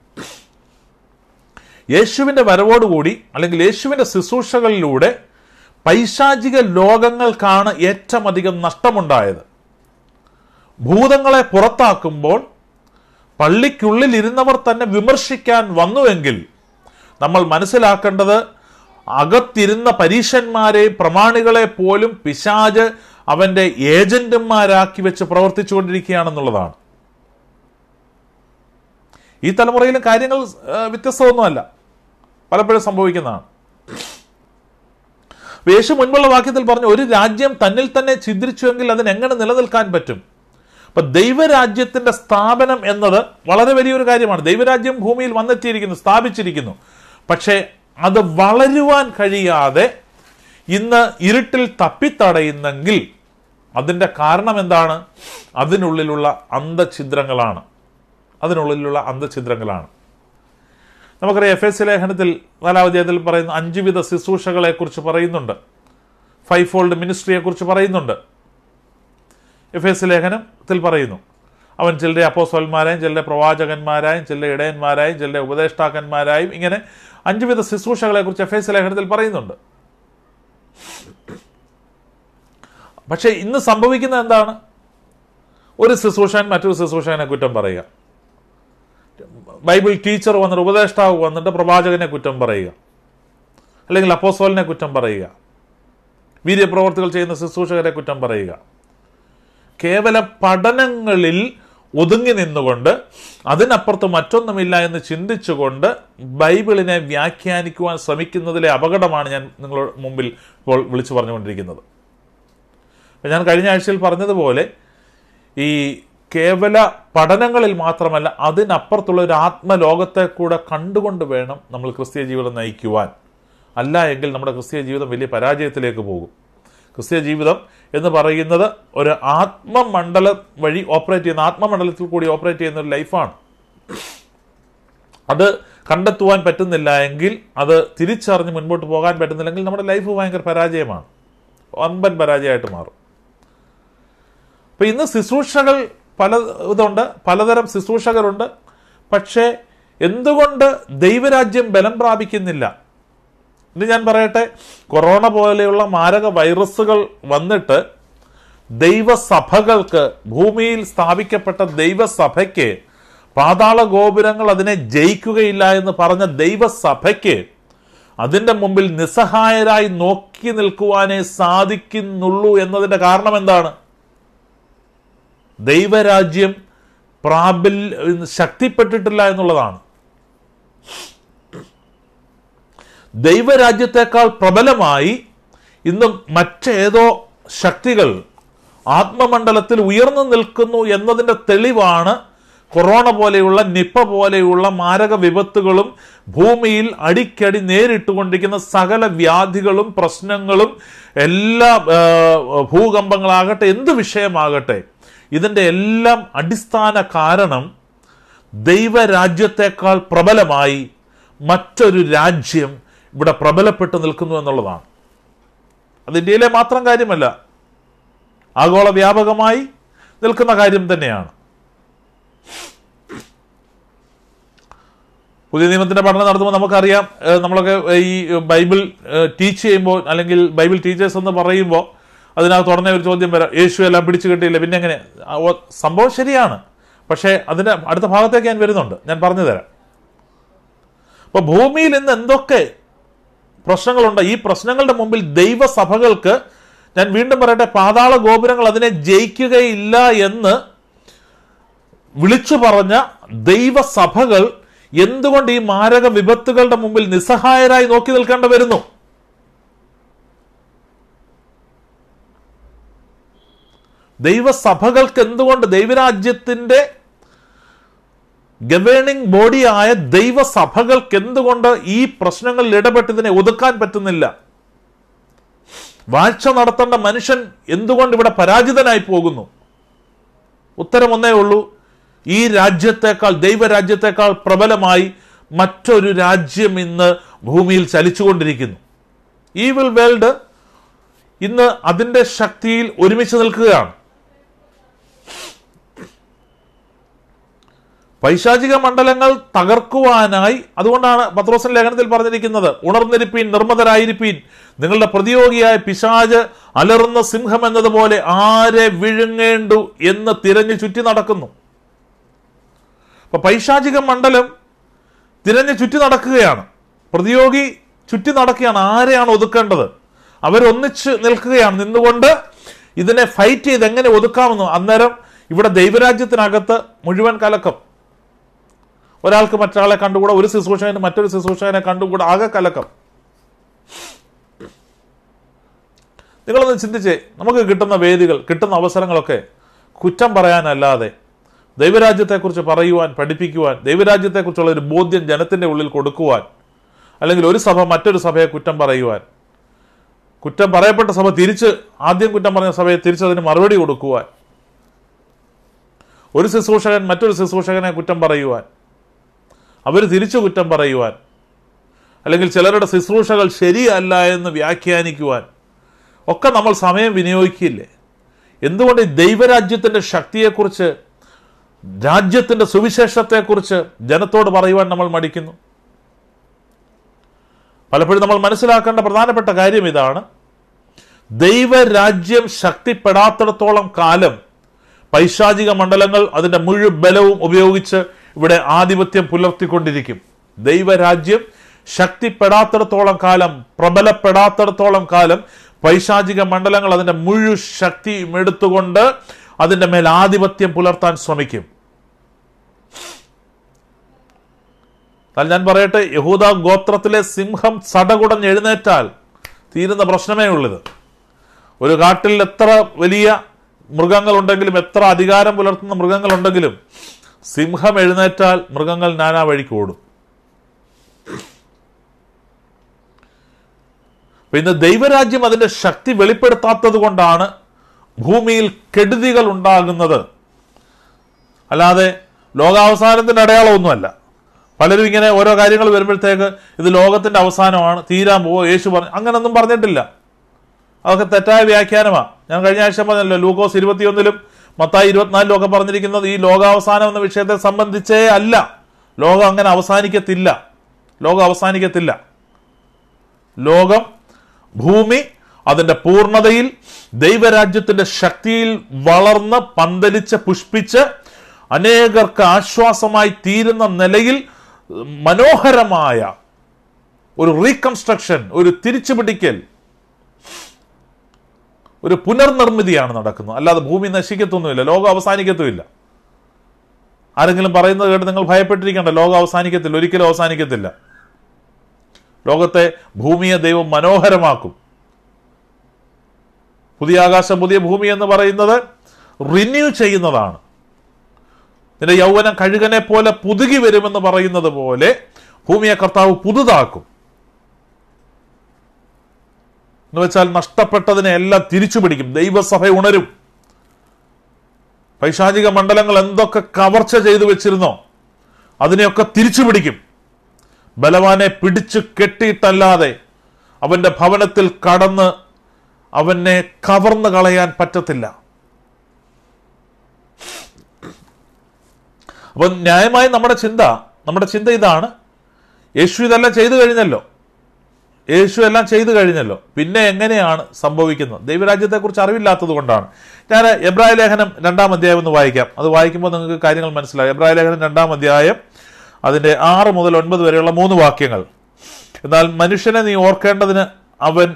യേശുവിന്റെ വരവോടുകൂടി അല്ലെങ്കിൽ യേശുവിന്റെ ശുശ്രൂഷകളിലൂടെ പൈശാചിക ലോകങ്ങൾക്കാണ് ഏറ്റവും അധികം നഷ്ടമുണ്ടായത് ഭൂതങ്ങളെ പുറത്താക്കുമ്പോൾ പള്ളിക്കുള്ളിൽ ഇരുന്നവർ തന്നെ വിമർശിക്കാൻ വന്നുവെങ്കിൽ നമ്മൾ മനസ്സിലാക്കേണ്ടത് അകത്തിരുന്ന പരീശന്മാരെ പ്രമാണികളെ പോലും പിശാജ് അവന്റെ ഏജന്റുമാരാക്കി വെച്ച് പ്രവർത്തിച്ചുകൊണ്ടിരിക്കുകയാണെന്നുള്ളതാണ് ഈ തലമുറയിലും കാര്യങ്ങൾ ആ, വ്യത്യസ്തമൊന്നുമല്ല പലപ്പോഴും സംഭവിക്കുന്നതാണ് അപ്പൊ യേശു മുൻപുള്ള വാക്യത്തിൽ പറഞ്ഞു ഒരു രാജ്യം തന്നിൽ തന്നെ ഛിദ്രിച്ചുവെങ്കിൽ അതിന് എങ്ങനെ നിലനിൽക്കാൻ പറ്റും അപ്പൊ ദൈവരാജ്യത്തിന്റെ സ്ഥാപനം എന്നത് വളരെ വലിയൊരു കാര്യമാണ് ദൈവരാജ്യം ഭൂമിയിൽ വന്നെത്തിയിരിക്കുന്നു സ്ഥാപിച്ചിരിക്കുന്നു പക്ഷേ അത് വളരുവാൻ കഴിയാതെ ഇന്ന് ഇരുട്ടിൽ തപ്പിത്തടയുന്നെങ്കിൽ അതിന്റെ കാരണം എന്താണ് അതിനുള്ളിലുള്ള അന്ധഛിദ്രങ്ങളാണ് അതിനുള്ളിലുള്ള അന്ധഛിദ്രങ്ങളാണ് നമുക്കറിയാം എഫ് എസ് ലേഖനത്തിൽ നാലാം അധ്യായത്തിൽ പറയുന്ന അഞ്ചുവിധ ശുശ്രൂഷകളെ കുറിച്ച് പറയുന്നുണ്ട് ഫൈവ് ഫോൾഡ് മിനിസ്ട്രിയെ കുറിച്ച് പറയുന്നുണ്ട് എഫ് എസ് ലേഖനത്തിൽ പറയുന്നു അവൻ ചിലരെ അപ്പോസ്വന്മാരായും ചിലരെ പ്രവാചകന്മാരായും ചിലരെ ഇടയന്മാരായും ചിലരെ ഉപദേഷ്ടാക്കന്മാരായും ഇങ്ങനെ അഞ്ചുവിധ ശുശ്രൂഷകളെ കുറിച്ച് എഫ് എസ് ലേഖനത്തിൽ പറയുന്നുണ്ട് പക്ഷേ ഇന്ന് സംഭവിക്കുന്നത് എന്താണ് ഒരു ശുശ്രൂഷൻ മറ്റൊരു ശുശ്രൂഷകനെ കുറ്റം പറയുക ബൈബിൾ ടീച്ചർ വന്നിട്ട് ഉപദേഷ്ടാവ് വന്നിട്ട് പ്രവാചകനെ കുറ്റം പറയുക അല്ലെങ്കിൽ അപ്പോസോലിനെ കുറ്റം പറയുക വീര്യപ്രവർത്തികൾ ചെയ്യുന്ന ശുശ്രൂഷകരെ കുറ്റം പറയുക കേവല പഠനങ്ങളിൽ ഒതുങ്ങി നിന്നുകൊണ്ട് അതിനപ്പുറത്ത് മറ്റൊന്നുമില്ല എന്ന് ചിന്തിച്ചുകൊണ്ട് ബൈബിളിനെ വ്യാഖ്യാനിക്കുവാൻ ശ്രമിക്കുന്നതിലെ അപകടമാണ് ഞാൻ നിങ്ങളുടെ മുമ്പിൽ ഇപ്പോൾ വിളിച്ചു പറഞ്ഞുകൊണ്ടിരിക്കുന്നത് അപ്പൊ ഞാൻ കഴിഞ്ഞ ആഴ്ചയിൽ പറഞ്ഞതുപോലെ ഈ കേവല പഠനങ്ങളിൽ മാത്രമല്ല അതിനപ്പുറത്തുള്ള ഒരു ആത്മലോകത്തെ കൂടെ കണ്ടുകൊണ്ട് വേണം നമ്മൾ ക്രിസ്തീയ ജീവിതം നയിക്കുവാൻ അല്ല എങ്കിൽ നമ്മുടെ ക്രിസ്തീയ ജീവിതം വലിയ പരാജയത്തിലേക്ക് പോകും ക്രിസ്തീയ ജീവിതം എന്ന് പറയുന്നത് ഒരു ആത്മമണ്ഡലം വഴി ഓപ്പറേറ്റ് ചെയ്യുന്ന ആത്മമണ്ഡലത്തിൽ കൂടി ഓപ്പറേറ്റ് ചെയ്യുന്ന ഒരു ലൈഫാണ് അത് കണ്ടെത്തുവാൻ പറ്റുന്നില്ല എങ്കിൽ അത് തിരിച്ചറിഞ്ഞ് മുൻപോട്ട് പോകാൻ പറ്റുന്നില്ലെങ്കിൽ നമ്മുടെ ലൈഫ് ഭയങ്കര പരാജയമാണ് വമ്പൻ പരാജയമായിട്ട് മാറും അപ്പൊ ഇന്ന് ശുശ്രൂഷകൾ പല ഇതുണ്ട് പലതരം ശുശ്രൂഷകരുണ്ട് പക്ഷേ എന്തുകൊണ്ട് ദൈവരാജ്യം ബലം പ്രാപിക്കുന്നില്ല ഇനി ഞാൻ പറയട്ടെ കൊറോണ പോലെയുള്ള മാരക വൈറസുകൾ വന്നിട്ട് ദൈവസഭകൾക്ക് ഭൂമിയിൽ സ്ഥാപിക്കപ്പെട്ട ദൈവസഭയ്ക്ക് പാതാള ഗോപുരങ്ങൾ അതിനെ ജയിക്കുകയില്ല എന്ന് പറഞ്ഞ ദൈവസഭയ്ക്ക് അതിന്റെ മുമ്പിൽ നിസ്സഹായരായി നോക്കി നിൽക്കുവാനേ സാധിക്കുന്നുള്ളൂ എന്നതിന്റെ കാരണം എന്താണ് ദൈവരാജ്യം പ്രാബൽ ശക്തിപ്പെട്ടിട്ടില്ല എന്നുള്ളതാണ് ദൈവരാജ്യത്തെക്കാൾ പ്രബലമായി ഇന്ന് മറ്റേതോ ശക്തികൾ ആത്മമണ്ഡലത്തിൽ ഉയർന്നു നിൽക്കുന്നു എന്നതിൻ്റെ തെളിവാണ് കൊറോണ പോലെയുള്ള നിപ്പ പോലെയുള്ള മാരക വിപത്തുകളും ഭൂമിയിൽ അടിക്കടി നേരിട്ടുകൊണ്ടിരിക്കുന്ന സകല വ്യാധികളും പ്രശ്നങ്ങളും എല്ലാ ആ, ഭൂകമ്പങ്ങളാകട്ടെ എന്ത് വിഷയമാകട്ടെ ഇതിൻ്റെ എല്ലാം അടിസ്ഥാന കാരണം ദൈവരാജ്യത്തെക്കാൾ പ്രബലമായി മറ്റൊരു രാജ്യം ഇവിടെ പ്രബലപ്പെട്ടു നിൽക്കുന്നു എന്നുള്ളതാണ് അത് ഇന്ത്യയിലെ മാത്രം കാര്യമല്ല ആഗോള വ്യാപകമായി നിൽക്കുന്ന കാര്യം തന്നെയാണ് പുതിയ നിയമത്തിന്റെ പഠനം നടത്തുമ്പോൾ നമുക്കറിയാം ഏഹ് നമ്മളൊക്കെ ഈ ബൈബിൾ ടീച്ച് ചെയ്യുമ്പോൾ അല്ലെങ്കിൽ ബൈബിൾ ടീച്ചേഴ്സ് എന്ന് പറയുമ്പോൾ അതിനകത്ത് ഉടനെ ഒരു ചോദ്യം വരാം യേശു എല്ലാം പിടിച്ചു കിട്ടിയില്ല പിന്നെ എങ്ങനെ ആ, ഓ, സംഭവം ശരിയാണ് പക്ഷേ അതിന്റെ അടുത്ത ഭാഗത്തേക്ക് ഞാൻ വരുന്നുണ്ട് ഞാൻ പറഞ്ഞു തരാം അപ്പൊ ഭൂമിയിൽ ഇന്ന് എന്തൊക്കെ പ്രശ്നങ്ങളുണ്ട് ഈ പ്രശ്നങ്ങളുടെ മുമ്പിൽ ദൈവസഭകൾക്ക് ഞാൻ വീണ്ടും പറയട്ടെ പാതാള ഗോപുരങ്ങൾ അതിനെ ജയിക്കുകയില്ല എന്ന് വിളിച്ചു പറഞ്ഞ ദൈവസഭകൾ എന്തുകൊണ്ട് ഈ മാരക വിപത്തുകളുടെ മുമ്പിൽ നിസ്സഹായരായി നോക്കി നിൽക്കേണ്ടി വരുന്നു ദൈവസഭകൾക്ക് എന്തുകൊണ്ട് ദൈവരാജ്യത്തിന്റെ ഗവേണിംഗ് ബോഡിയായ ദൈവസഭകൾക്ക് എന്തുകൊണ്ട് ഈ പ്രശ്നങ്ങളിൽ ഇടപെട്ട് ഇതിനെ ഒതുക്കാൻ പറ്റുന്നില്ല വാഴ്ച നടത്തേണ്ട മനുഷ്യൻ എന്തുകൊണ്ട് ഇവിടെ പരാജിതനായി പോകുന്നു ഉത്തരം ഒന്നേ ഉള്ളൂ ഈ രാജ്യത്തെക്കാൾ ദൈവരാജ്യത്തെക്കാൾ പ്രബലമായി മറ്റൊരു രാജ്യം ഇന്ന് ഭൂമിയിൽ ചലിച്ചുകൊണ്ടിരിക്കുന്നു ഈ വിൽ വേൾഡ് ഇന്ന് അതിന്റെ ശക്തിയിൽ ഒരുമിച്ച് നിൽക്കുകയാണ് പൈശാചിക മണ്ഡലങ്ങൾ തകർക്കുവാനായി അതുകൊണ്ടാണ് പത്രോസൻ ലേഖനത്തിൽ പറഞ്ഞിരിക്കുന്നത് ഉണർന്നിരിപ്പീൻ നിർമ്മതരായിരിപ്പീൻ നിങ്ങളുടെ പ്രതിയോഗിയായ പിശാജ് അലറുന്ന സിംഹം എന്നതുപോലെ ആരെ വിഴുങ്ങേണ്ടു എന്ന് തിരഞ്ഞു ചുറ്റി നടക്കുന്നു അപ്പൊ പൈശാചിക മണ്ഡലം തിരഞ്ഞു ചുറ്റി നടക്കുകയാണ് പ്രതിയോഗി ചുറ്റി നടക്കുകയാണ് ആരെയാണ് ഒതുക്കേണ്ടത് അവരൊന്നിച്ച് നിൽക്കുകയാണ് നിന്നുകൊണ്ട് ഇതിനെ ഫൈറ്റ് ചെയ്ത് എങ്ങനെ ഒതുക്കാമെന്ന് അന്നേരം ഇവിടെ ദൈവരാജ്യത്തിനകത്ത് മുഴുവൻ കലക്കം ഒരാൾക്ക് മറ്റൊരാളെ കണ്ടുകൂടാ ഒരു ശുശ്രൂഷകന് മറ്റൊരു ശുശ്രൂഷകനെ കണ്ടുകൂടാ ആകെ കലക്കം നിങ്ങളൊന്ന് ചിന്തിച്ചേ നമുക്ക് കിട്ടുന്ന വേദികൾ കിട്ടുന്ന അവസരങ്ങളൊക്കെ കുറ്റം പറയാനല്ലാതെ ദൈവരാജ്യത്തെക്കുറിച്ച് പറയുവാൻ പഠിപ്പിക്കുവാൻ ദൈവരാജ്യത്തെക്കുറിച്ചുള്ള ഒരു ബോധ്യം ജനത്തിൻ്റെ ഉള്ളിൽ കൊടുക്കുവാൻ അല്ലെങ്കിൽ ഒരു സഭ മറ്റൊരു സഭയെ കുറ്റം പറയുവാൻ കുറ്റം പറയപ്പെട്ട സഭ തിരിച്ച് ആദ്യം കുറ്റം പറഞ്ഞ സഭയെ തിരിച്ചതിന് മറുപടി കൊടുക്കുവാൻ ഒരു ശുശ്രൂഷകൻ മറ്റൊരു ശുശ്രൂഷകനെ കുറ്റം പറയുവാൻ അവർ തിരിച്ചു കുറ്റം പറയുവാൻ അല്ലെങ്കിൽ ചിലരുടെ ശുശ്രൂഷകൾ ശരിയല്ല എന്ന് വ്യാഖ്യാനിക്കുവാൻ ഒക്കെ നമ്മൾ സമയം വിനിയോഗിക്കില്ലേ എന്തുകൊണ്ട് ഈ ദൈവരാജ്യത്തിൻ്റെ ശക്തിയെക്കുറിച്ച് രാജ്യത്തിൻ്റെ സുവിശേഷത്തെക്കുറിച്ച് ജനത്തോട് പറയുവാൻ നമ്മൾ മടിക്കുന്നു പലപ്പോഴും നമ്മൾ മനസ്സിലാക്കേണ്ട പ്രധാനപ്പെട്ട കാര്യം ഇതാണ് ദൈവരാജ്യം ശക്തിപ്പെടാത്തിടത്തോളം കാലം പൈശാചിക മണ്ഡലങ്ങൾ അതിൻ്റെ മുഴു ബലവും ഉപയോഗിച്ച് ഇവിടെ ആധിപത്യം പുലർത്തിക്കൊണ്ടിരിക്കും ദൈവരാജ്യം ശക്തിപ്പെടാത്തിടത്തോളം കാലം പ്രബലപ്പെടാത്തിടത്തോളം കാലം പൈശാചിക മണ്ഡലങ്ങൾ അതിൻ്റെ മുഴു ശക്തിയും എടുത്തുകൊണ്ട് അതിൻ്റെ മേൽ ആധിപത്യം പുലർത്താൻ ശ്രമിക്കും എന്നാൽ ഞാൻ പറയട്ടെ യഹൂദ ഗോത്രത്തിലെ സിംഹം സടകുടഞ്ഞ് എഴുന്നേറ്റാൽ തീരുന്ന പ്രശ്നമേ ഉള്ളത് ഒരു കാട്ടിൽ എത്ര വലിയ മൃഗങ്ങളുണ്ടെങ്കിലും എത്ര അധികാരം പുലർത്തുന്ന മൃഗങ്ങളുണ്ടെങ്കിലും സിംഹം എഴുന്നേറ്റാൽ മൃഗങ്ങൾ നാനാ വഴിക്ക് ഓടും അപ്പൊ ഇന്ന് ദൈവരാജ്യം അതിന്റെ ശക്തി വെളിപ്പെടുത്താത്തത് കൊണ്ടാണ് ഭൂമിയിൽ കെടുതികൾ ഉണ്ടാകുന്നത് അല്ലാതെ ലോകാവസാനത്തിന്റെ അടയാളമൊന്നുമല്ല പലരും ഇങ്ങനെ ഓരോ കാര്യങ്ങൾ വരുമ്പോഴത്തേക്ക് ഇത് ലോകത്തിന്റെ അവസാനമാണ് തീരാൻ പോവോ യേശു പറഞ്ഞു അങ്ങനൊന്നും പറഞ്ഞിട്ടില്ല അതൊക്കെ തെറ്റായ വ്യാഖ്യാനമാണ് ഞാൻ കഴിഞ്ഞ ആഴ്ച പറഞ്ഞല്ലോ ലൂക്കോസ് ഇരുപത്തിയൊന്നിലും മത്തായി ഇരുപത്തിനാലിലും ഒക്കെ പറഞ്ഞിരിക്കുന്നത് ഈ ലോകാവസാനം എന്ന വിഷയത്തെ സംബന്ധിച്ചേ അല്ല ലോകം അങ്ങനെ അവസാനിക്കത്തില്ല ലോകം അവസാനിക്കത്തില്ല ലോകം ഭൂമി അതിന്റെ പൂർണ്ണതയിൽ ദൈവരാജ്യത്തിന്റെ ശക്തിയിൽ വളർന്ന് പന്തലിച്ച് പുഷ്പിച്ച് അനേകർക്ക് ആശ്വാസമായി തീരുന്ന നിലയിൽ മനോഹരമായ ഒരു റീകൺസ്ട്രക്ഷൻ ഒരു തിരിച്ചുപിടിക്കൽ ഒരു പുനർനിർമ്മിതിയാണ് നടക്കുന്നത് അല്ലാതെ ഭൂമി നശിക്കത്തൊന്നുമില്ല ലോകം അവസാനിക്കത്തുമില്ല ആരെങ്കിലും പറയുന്നത് കേട്ട് നിങ്ങൾ ഭയപ്പെട്ടിരിക്കേണ്ട ലോകം അവസാനിക്കത്തില്ല ഒരിക്കലും അവസാനിക്കത്തില്ല ലോകത്തെ ഭൂമിയെ ദൈവം മനോഹരമാക്കും പുതിയ ആകാശം പുതിയ ഭൂമി എന്ന് പറയുന്നത് റിന്യൂ ചെയ്യുന്നതാണ് നിന്റെ യൗവനം കഴുകനെ പോലെ പുതുകി വരുമെന്ന് പറയുന്നത് പോലെ ഭൂമിയെ കർത്താവ് പുതുതാക്കും എന്ന് വെച്ചാൽ നഷ്ടപ്പെട്ടതിനെ എല്ലാം തിരിച്ചു പിടിക്കും ദൈവസഭ ഉണരും പൈശാചിക മണ്ഡലങ്ങൾ എന്തൊക്കെ കവർച്ച ചെയ്തു വെച്ചിരുന്നോ അതിനെയൊക്കെ തിരിച്ചു പിടിക്കും ബലവാനെ പിടിച്ചു കെട്ടിയിട്ടല്ലാതെ അവന്റെ ഭവനത്തിൽ കടന്ന് അവനെ കവർന്നു കളയാൻ പറ്റത്തില്ല അപ്പൊ ന്യായമായി നമ്മുടെ ചിന്ത നമ്മുടെ ചിന്ത ഇതാണ് യേശു ഇതെല്ലാം ചെയ്തു കഴിഞ്ഞല്ലോ യേശു എല്ലാം ചെയ്തു കഴിഞ്ഞല്ലോ പിന്നെ എങ്ങനെയാണ് സംഭവിക്കുന്നത് ദൈവരാജ്യത്തെക്കുറിച്ച് അറിവില്ലാത്തത് കൊണ്ടാണ് ഞാൻ എബ്രായ ലേഖനം രണ്ടാം അധ്യായം ഒന്ന് വായിക്കാം അത് വായിക്കുമ്പോൾ നിങ്ങൾക്ക് കാര്യങ്ങൾ മനസ്സിലാകും എബ്രായ ലേഖനം രണ്ടാം അധ്യായം അതിൻ്റെ ആറ് മുതൽ ഒൻപത് വരെയുള്ള മൂന്ന് വാക്യങ്ങൾ എന്നാൽ മനുഷ്യനെ നീ ഓർക്കേണ്ടതിന് അവൻ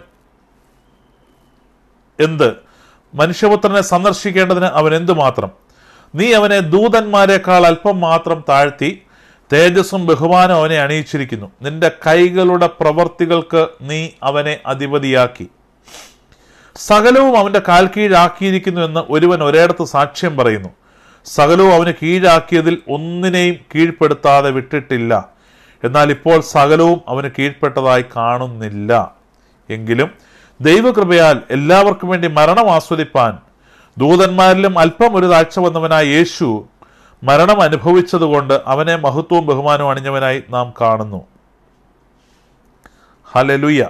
എന്ത് മനുഷ്യപുത്രനെ സന്ദർശിക്കേണ്ടതിന് അവൻ എന്തു മാത്രം നീ അവനെ ദൂതന്മാരെക്കാൾ അല്പം മാത്രം താഴ്ത്തി തേജസ്സും ബഹുമാനവും അവനെ അണിയിച്ചിരിക്കുന്നു നിന്റെ കൈകളുടെ പ്രവർത്തികൾക്ക് നീ അവനെ അധിപതിയാക്കി സകലവും അവന്റെ കാൽ കീഴാക്കിയിരിക്കുന്നു എന്ന് ഒരുവൻ ഒരിടത്ത് സാക്ഷ്യം പറയുന്നു സകലവും അവന് കീഴാക്കിയതിൽ ഒന്നിനെയും കീഴ്പ്പെടുത്താതെ വിട്ടിട്ടില്ല എന്നാൽ ഇപ്പോൾ സകലവും അവന് കീഴ്പ്പെട്ടതായി കാണുന്നില്ല എങ്കിലും ദൈവകൃപയാൽ എല്ലാവർക്കും വേണ്ടി മരണം ആസ്വദിപ്പാൻ ദൂതന്മാരിലും അല്പം ഒരു താഴ്ച വന്നവനായ യേശു മരണം അനുഭവിച്ചതുകൊണ്ട് അവനെ മഹത്വവും ബഹുമാനവും അണിഞ്ഞവനായി നാം കാണുന്നു ഹലലുയ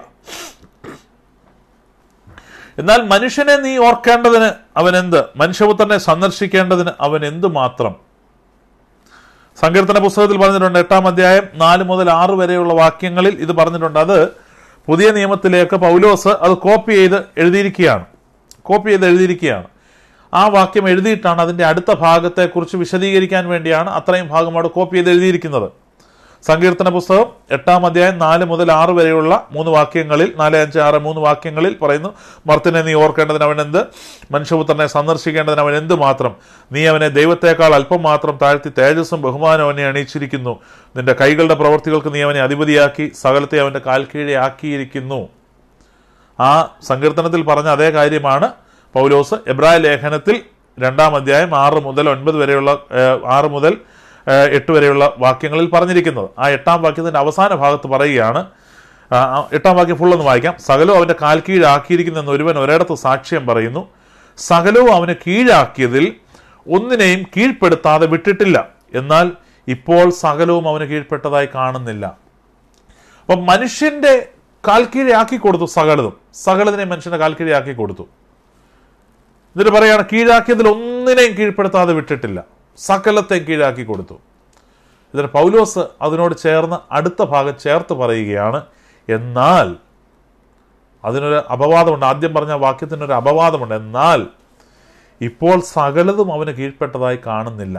എന്നാൽ മനുഷ്യനെ നീ ഓർക്കേണ്ടതിന് അവൻ എന്ത് മനുഷ്യപുത്രനെ സന്ദർശിക്കേണ്ടതിന് അവൻ എന്ത് മാത്രം സങ്കീർത്തന പുസ്തകത്തിൽ പറഞ്ഞിട്ടുണ്ട് എട്ടാം അധ്യായം നാല് മുതൽ ആറ് വരെയുള്ള വാക്യങ്ങളിൽ ഇത് പറഞ്ഞിട്ടുണ്ട് അത് പുതിയ നിയമത്തിലേക്ക് പൗലോസ് അത് കോപ്പി ചെയ്ത് എഴുതിയിരിക്കുകയാണ് കോപ്പി ചെയ്ത് എഴുതിയിരിക്കുകയാണ് ആ വാക്യം എഴുതിയിട്ടാണ് അതിന്റെ അടുത്ത ഭാഗത്തെക്കുറിച്ച് വിശദീകരിക്കാൻ വേണ്ടിയാണ് അത്രയും ഭാഗം അവിടെ കോപ്പി ചെയ്ത് എഴുതിയിരിക്കുന്നത് സങ്കീർത്തന പുസ്തകം എട്ടാം അധ്യായം നാല് മുതൽ ആറ് വരെയുള്ള മൂന്ന് വാക്യങ്ങളിൽ നാല് അഞ്ച് ആറ് മൂന്ന് വാക്യങ്ങളിൽ പറയുന്നു മർത്തിനെ നീ ഓർക്കേണ്ടതിന് അവൻ എന്ത് മനുഷ്യപുത്രനെ സന്ദർശിക്കേണ്ടതിന് അവൻ എന്ത് മാത്രം നീ അവനെ ദൈവത്തെക്കാൾ അല്പം മാത്രം താഴ്ത്തി തേജസ്സും ബഹുമാനവും അവനെ അണിയിച്ചിരിക്കുന്നു നിന്റെ കൈകളുടെ പ്രവൃത്തികൾക്ക് നീ അവനെ അധിപതിയാക്കി സകലത്തെ അവന്റെ കാൽ കീഴെ ആക്കിയിരിക്കുന്നു ആ സങ്കീർത്തനത്തിൽ പറഞ്ഞ അതേ കാര്യമാണ് പൗലോസ് എബ്രായ ലേഖനത്തിൽ രണ്ടാം അധ്യായം ആറ് മുതൽ ഒൻപത് വരെയുള്ള ഏഹ്, ആറ് മുതൽ ഏഹ്, എട്ട് വരെയുള്ള വാക്യങ്ങളിൽ പറഞ്ഞിരിക്കുന്നത് ആ എട്ടാം വാക്യത്തിന്റെ അവസാന ഭാഗത്ത് പറയുകയാണ് ആ, ആ എട്ടാം വാക്യം ഫുൾ ഒന്ന് വായിക്കാം സകലവും അവന്റെ കാൽ കീഴാക്കിയിരിക്കുന്നെന്ന് ഒരുവൻ ഒരിടത്ത് സാക്ഷ്യം പറയുന്നു സകലവും അവന് കീഴാക്കിയതിൽ ഒന്നിനെയും കീഴ്പ്പെടുത്താതെ വിട്ടിട്ടില്ല എന്നാൽ ഇപ്പോൾ സകലവും അവന് കീഴ്പ്പെട്ടതായി കാണുന്നില്ല അപ്പൊ മനുഷ്യന്റെ കാൽക്കീഴാക്കി കൊടുത്തു സകലതും സകലതിനെ മനുഷ്യന്റെ കാൽക്കീഴാക്കി കൊടുത്തു എന്നിട്ട് പറയാണ് കീഴാക്കിയതിൽ ഒന്നിനെയും കീഴ്പ്പെടുത്താതെ വിട്ടിട്ടില്ല സകലത്തെയും കീഴാക്കി കൊടുത്തു ഇതിന് പൗലോസ് അതിനോട് ചേർന്ന് അടുത്ത ഭാഗം ചേർത്ത് പറയുകയാണ് എന്നാൽ അതിനൊരു അപവാദമുണ്ട് ആദ്യം പറഞ്ഞ വാക്യത്തിനൊരു അപവാദമുണ്ട് എന്നാൽ ഇപ്പോൾ സകലതും അവന് കീഴ്പ്പെട്ടതായി കാണുന്നില്ല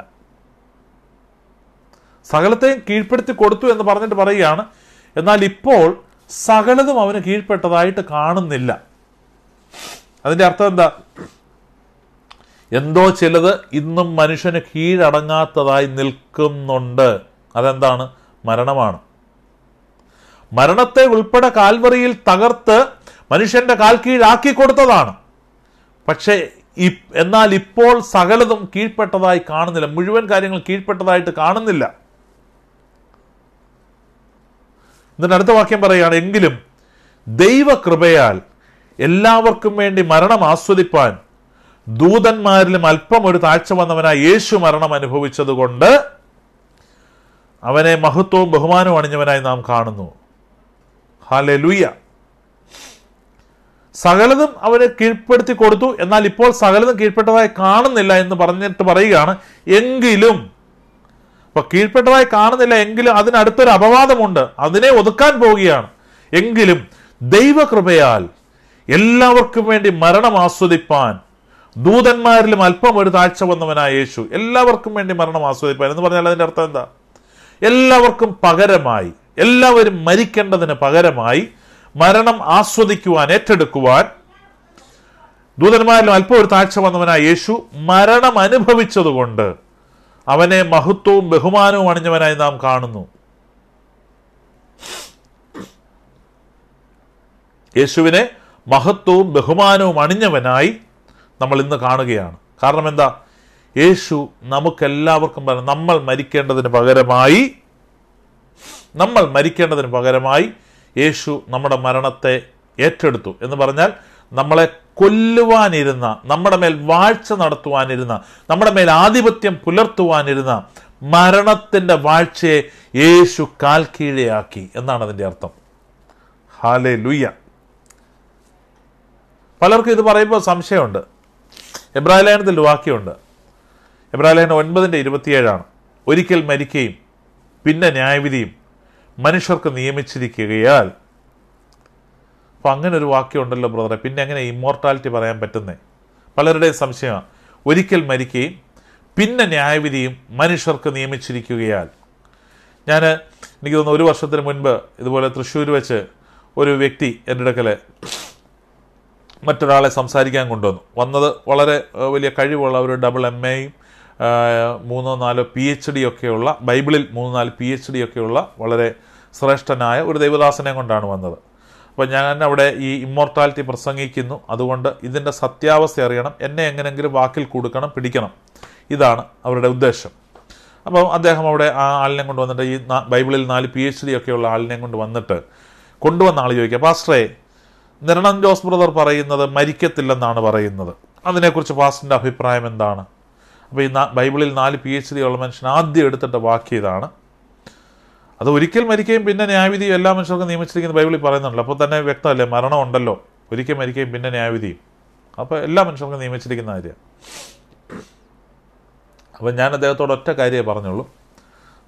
സകലത്തെയും കീഴ്പ്പെടുത്തി കൊടുത്തു എന്ന് പറഞ്ഞിട്ട് പറയുകയാണ് എന്നാൽ ഇപ്പോൾ സകലതും അവന് കീഴ്പ്പെട്ടതായിട്ട് കാണുന്നില്ല അതിന്റെ അർത്ഥം എന്താ എന്തോ ചിലത് ഇന്നും മനുഷ്യന് കീഴടങ്ങാത്തതായി നിൽക്കുന്നുണ്ട് അതെന്താണ് മരണമാണ് മരണത്തെ ഉൾപ്പെടെ കാൽവറിയിൽ തകർത്ത് മനുഷ്യന്റെ കാൽ കീഴാക്കി കൊടുത്തതാണ് പക്ഷേ ഇ- എന്നാൽ ഇപ്പോൾ സകലതും കീഴ്പ്പെട്ടതായി കാണുന്നില്ല മുഴുവൻ കാര്യങ്ങൾ കീഴ്പ്പെട്ടതായിട്ട് കാണുന്നില്ല എന്നിട്ട് അടുത്ത വാക്യം പറയുകയാണ് എങ്കിലും ദൈവകൃപയാൽ എല്ലാവർക്കും വേണ്ടി മരണം ആസ്വദിപ്പാൻ ദൂതന്മാരിലും അല്പം ഒരു താഴ്ച വന്നവനായി യേശു മരണം അനുഭവിച്ചതുകൊണ്ട് അവനെ മഹത്വവും ബഹുമാനവും അണിഞ്ഞവനായി നാം കാണുന്നു ഹാലെ സകലതും അവന് കീഴ്പ്പെടുത്തി കൊടുത്തു എന്നാൽ ഇപ്പോൾ സകലതും കീഴ്പ്പെട്ടതായി കാണുന്നില്ല എന്ന് പറഞ്ഞിട്ട് പറയുകയാണ് എങ്കിലും അപ്പൊ കീഴ്പ്പെട്ടതായി കാണുന്നില്ല എങ്കിലും അതിനടുത്തൊരു അപവാദമുണ്ട് അതിനെ ഒതുക്കാൻ പോവുകയാണ് എങ്കിലും ദൈവകൃപയാൽ എല്ലാവർക്കും വേണ്ടി മരണം ആസ്വദിപ്പാൻ ദൂതന്മാരിലും അല്പം ഒരു താഴ്ച വന്നവനായ യേശു എല്ലാവർക്കും വേണ്ടി മരണം ആസ്വദിപ്പാൻ എന്ന് പറഞ്ഞാൽ അതിന്റെ അർത്ഥം എന്താ എല്ലാവർക്കും പകരമായി എല്ലാവരും മരിക്കേണ്ടതിന് പകരമായി മരണം ആസ്വദിക്കുവാൻ ഏറ്റെടുക്കുവാൻ ദൂതന്മാരിലും അല്പം ഒരു താഴ്ച വന്നവനായ യേശു മരണം അനുഭവിച്ചതുകൊണ്ട് അവനെ മഹത്വവും ബഹുമാനവും അണിഞ്ഞവനായി നാം കാണുന്നു യേശുവിനെ മഹത്വവും ബഹുമാനവും അണിഞ്ഞവനായി നമ്മൾ ഇന്ന് കാണുകയാണ് കാരണം എന്താ യേശു നമുക്കെല്ലാവർക്കും പറഞ്ഞു നമ്മൾ മരിക്കേണ്ടതിന് പകരമായി നമ്മൾ മരിക്കേണ്ടതിന് പകരമായി യേശു നമ്മുടെ മരണത്തെ ഏറ്റെടുത്തു എന്ന് പറഞ്ഞാൽ നമ്മളെ കൊല്ലുവാനിരുന്ന നമ്മുടെ മേൽ വാഴ്ച നടത്തുവാനിരുന്ന നമ്മുടെ മേൽ ആധിപത്യം പുലർത്തുവാനിരുന്ന മരണത്തിന്റെ വാഴ്ചയെ യേശു കാൽ കീഴെയാക്കി എന്നാണ് അതിന്റെ അർത്ഥം ഹാലേ ലുയ്യ പലർക്കും ഇത് പറയുമ്പോൾ സംശയമുണ്ട് എബ്രാഹിം ലേഖനത്തിൽ ഒരു വാക്യമുണ്ട് എബ്രാഹിം ലേഖനം ഒൻപതിൻ്റെ ഇരുപത്തിയേഴാണ് ഒരിക്കൽ മരിക്കുകയും പിന്നെ ന്യായവിധിയും മനുഷ്യർക്ക് നിയമിച്ചിരിക്കുകയാൽ അപ്പൊ അങ്ങനെ ഒരു വാക്യം ഉണ്ടല്ലോ ബ്രദറെ പിന്നെ എങ്ങനെ ഇമ്മോർട്ടാലിറ്റി പറയാൻ പറ്റുന്നേ പലരുടെയും സംശയമാണ് ഒരിക്കൽ മരിക്കുകയും പിന്നെ ന്യായവിധിയും മനുഷ്യർക്ക് നിയമിച്ചിരിക്കുകയാൽ ഞാൻ എനിക്ക് തോന്നുന്നു ഒരു വർഷത്തിന് മുൻപ് ഇതുപോലെ തൃശ്ശൂർ വെച്ച് ഒരു വ്യക്തി എൻ്റെ അടുക്കല് മറ്റൊരാളെ സംസാരിക്കാൻ കൊണ്ടുവന്നു വന്നത് വളരെ ഏഹ്, വലിയ കഴിവുള്ള ഒരു ഡബിൾ എം എയും മൂന്നോ നാലോ പി എച്ച് ഡി ഒക്കെയുള്ള ബൈബിളിൽ മൂന്ന് നാല് പി എച്ച് ഡി ഒക്കെയുള്ള വളരെ ശ്രേഷ്ഠനായ ഒരു ദൈവദാസനെ കൊണ്ടാണ് വന്നത് അപ്പോൾ ഞാൻ അവിടെ ഈ ഇമ്മോർട്ടാലിറ്റി പ്രസംഗിക്കുന്നു അതുകൊണ്ട് ഇതിൻ്റെ സത്യാവസ്ഥ അറിയണം എന്നെ എങ്ങനെയെങ്കിലും വാക്കിൽ കൊടുക്കണം പിടിക്കണം ഇതാണ് അവരുടെ ഉദ്ദേശം അപ്പം അദ്ദേഹം അവിടെ ആ ആളിനെ കൊണ്ട് വന്നിട്ട് ഈ നാ- ബൈബിളിൽ നാല് പി എച്ച് ഡി ഒക്കെയുള്ള ആളിനെ കൊണ്ട് വന്നിട്ട് കൊണ്ടുവന്ന ആൾ ചോദിക്കുക പാസ്റ്ററേ നിരണം ജോസ് ബ്രദർ പറയുന്നത് മരിക്കത്തില്ലെന്നാണ് പറയുന്നത് അതിനെക്കുറിച്ച് പാസ്റ്ററിൻ്റെ അഭിപ്രായം എന്താണ് അപ്പോൾ ഈ നാ- ബൈബിളിൽ നാല് പി എച്ച് ഡി ഉള്ള മനുഷ്യൻ ആദ്യം എടുത്തിട്ട് വാക്യം ഇതാണ് അത് ഒരിക്കൽ മരിക്കുകയും പിന്നെ ന്യായവിധിയും എല്ലാ മനുഷ്യർക്കും നിയമിച്ചിരിക്കുന്ന ബൈബിളിൽ പറയുന്നുണ്ടല്ലോ അപ്പോൾ തന്നെ വ്യക്തമല്ലേ മരണം ഉണ്ടല്ലോ ഒരിക്കൽ മരിക്കുകയും പിന്നെ ന്യായവിധിയും അപ്പോൾ എല്ലാ മനുഷ്യർക്കും നിയമിച്ചിരിക്കുന്ന കാര്യമാണ് അപ്പം ഞാൻ അദ്ദേഹത്തോട് ഒറ്റ കാര്യമേ പറഞ്ഞുള്ളൂ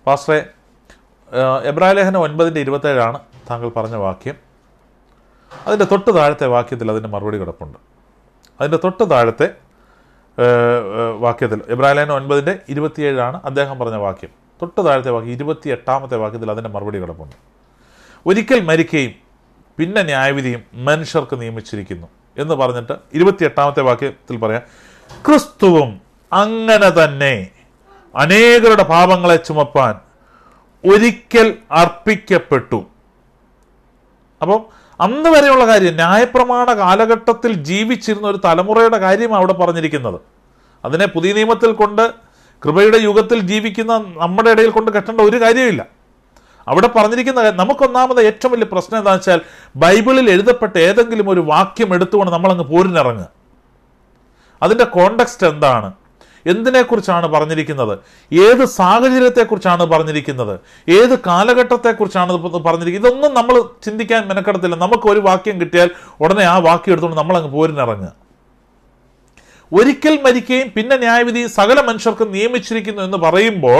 പാസ്റ്ററെ ഏഹ്, എബ്രായ ലേഖനം ഒൻപതിൻ്റെ ഇരുപത്തേഴാണ് താങ്കൾ പറഞ്ഞ വാക്യം അതിൻ്റെ തൊട്ട് താഴത്തെ വാക്യത്തിൽ അതിൻ്റെ മറുപടി കിടപ്പുണ്ട് അതിൻ്റെ തൊട്ട് താഴത്തെ ഏഹ്, ഏഹ്, വാക്യത്തിൽ എബ്രായ ലേഖനം ഒൻപതിൻ്റെ ഇരുപത്തിയേഴാണ് അദ്ദേഹം പറഞ്ഞ വാക്യം തൊട്ട് താഴത്തെ വാക്യം ഇരുപത്തി എട്ടാമത്തെ വാക്യത്തിൽ അതിൻ്റെ മറുപടി കിടപ്പുണ്ട് ഒരിക്കൽ മരിക്കുകയും പിന്നെ ന്യായവിധിയും മനുഷ്യർക്ക് നിയമിച്ചിരിക്കുന്നു എന്ന് പറഞ്ഞിട്ട് ഇരുപത്തിയെട്ടാമത്തെ വാക്യത്തിൽ പറയാം ക്രിസ്തുവും അങ്ങനെ തന്നെ അനേകരുടെ പാപങ്ങളെ ചുമപ്പാൻ ഒരിക്കൽ അർപ്പിക്കപ്പെട്ടു അപ്പം അന്ന് വരെയുള്ള കാര്യം ന്യായപ്രമാണ കാലഘട്ടത്തിൽ ജീവിച്ചിരുന്ന ഒരു തലമുറയുടെ കാര്യമാണ് അവിടെ പറഞ്ഞിരിക്കുന്നത് അതിനെ പുതിയ നിയമത്തിൽ കൊണ്ട് കൃപയുടെ യുഗത്തിൽ ജീവിക്കുന്ന നമ്മുടെ ഇടയിൽ കൊണ്ട് കെട്ടേണ്ട ഒരു കാര്യമില്ല അവിടെ പറഞ്ഞിരിക്കുന്ന കാര്യം- നമുക്കൊന്നാമത് ഏറ്റവും വലിയ പ്രശ്നം എന്താണെന്ന് വെച്ചാൽ ബൈബിളിൽ എഴുതപ്പെട്ട ഏതെങ്കിലും ഒരു വാക്യം എടുത്തുകൊണ്ട് നമ്മളങ്ങ് പോരിനിറങ്ങുക അതിൻ്റെ കോണ്ടക്സ്റ്റ് എന്താണ് എന്തിനെക്കുറിച്ചാണ് പറഞ്ഞിരിക്കുന്നത് ഏത് സാഹചര്യത്തെക്കുറിച്ചാണ് പറഞ്ഞിരിക്കുന്നത് ഏത് കാലഘട്ടത്തെക്കുറിച്ചാണ് ഇത് പറഞ്ഞിരിക്കുന്നത് ഇതൊന്നും നമ്മൾ ചിന്തിക്കാൻ മെനക്കെടത്തില്ല നമുക്ക് ഒരു വാക്യം കിട്ടിയാൽ ഉടനെ ആ വാക്യം എടുത്തുകൊണ്ട് നമ്മളങ്ങ് പോരിനിറങ്ങുക ഒരിക്കൽ മരിക്കുകയും പിന്നെ ന്യായവിധി സകല മനുഷ്യർക്കും നിയമിച്ചിരിക്കുന്നു എന്ന് പറയുമ്പോൾ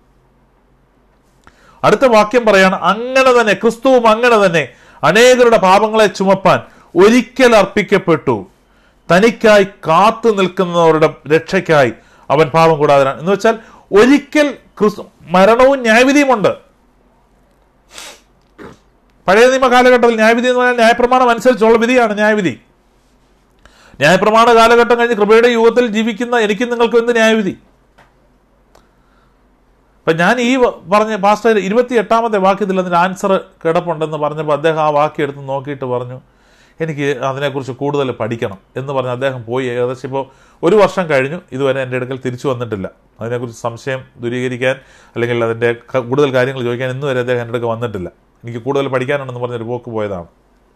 അടുത്ത വാക്യം പറയാണ് അങ്ങനെ തന്നെ ക്രിസ്തുവും അങ്ങനെ തന്നെ അനേകരുടെ പാപങ്ങളെ ചുമപ്പാൻ ഒരിക്കൽ അർപ്പിക്കപ്പെട്ടു തനിക്കായി കാത്തു നിൽക്കുന്നവരുടെ രക്ഷയ്ക്കായി അവൻ പാപം കൂടാതെ എന്ന് വെച്ചാൽ ഒരിക്കൽ ക്രിസ്തു മരണവും ന്യായവിധിയുമുണ്ട് പഴയ നിയമ കാലഘട്ടത്തിൽ ന്യായവിധി എന്ന് പറഞ്ഞാൽ ന്യായപ്രമാണം അനുസരിച്ചുള്ള വിധിയാണ് ന്യായവിധി ന്യായപ്രമാണ കാലഘട്ടം കഴിഞ്ഞ് കൃപയുടെ യുഗത്തിൽ ജീവിക്കുന്ന എനിക്കും നിങ്ങൾക്കും എന്ത് ന്യായവിധി അപ്പൊ ഞാൻ ഈ വ- പറഞ്ഞ പാസ്റ്റർ ഇരുപത്തി എട്ടാമത്തെ വാക്യത്തിൽ അതിന് ആൻസർ കിടപ്പുണ്ടെന്ന് പറഞ്ഞപ്പോൾ അദ്ദേഹം ആ വാക്യം എടുത്ത് നോക്കിയിട്ട് പറഞ്ഞു എനിക്ക് അതിനെക്കുറിച്ച് കൂടുതൽ പഠിക്കണം എന്ന് പറഞ്ഞ് അദ്ദേഹം പോയി ഏകദേശം ഇപ്പോൾ ഒരു വർഷം കഴിഞ്ഞു ഇതുവരെ എൻ്റെ അടുക്കൽ തിരിച്ചു വന്നിട്ടില്ല അതിനെക്കുറിച്ച് സംശയം ദൂരീകരിക്കാൻ അല്ലെങ്കിൽ അതിൻ്റെ ക- കൂടുതൽ കാര്യങ്ങൾ ചോദിക്കാൻ ഇന്ന് വരെ അദ്ദേഹം എൻ്റെ അടുക്കൽ വന്നിട്ടില്ല എനിക്ക് കൂടുതൽ പഠിക്കാനുണ്ടെന്ന് പറഞ്ഞൊരു പോക്ക് പോയതാണ്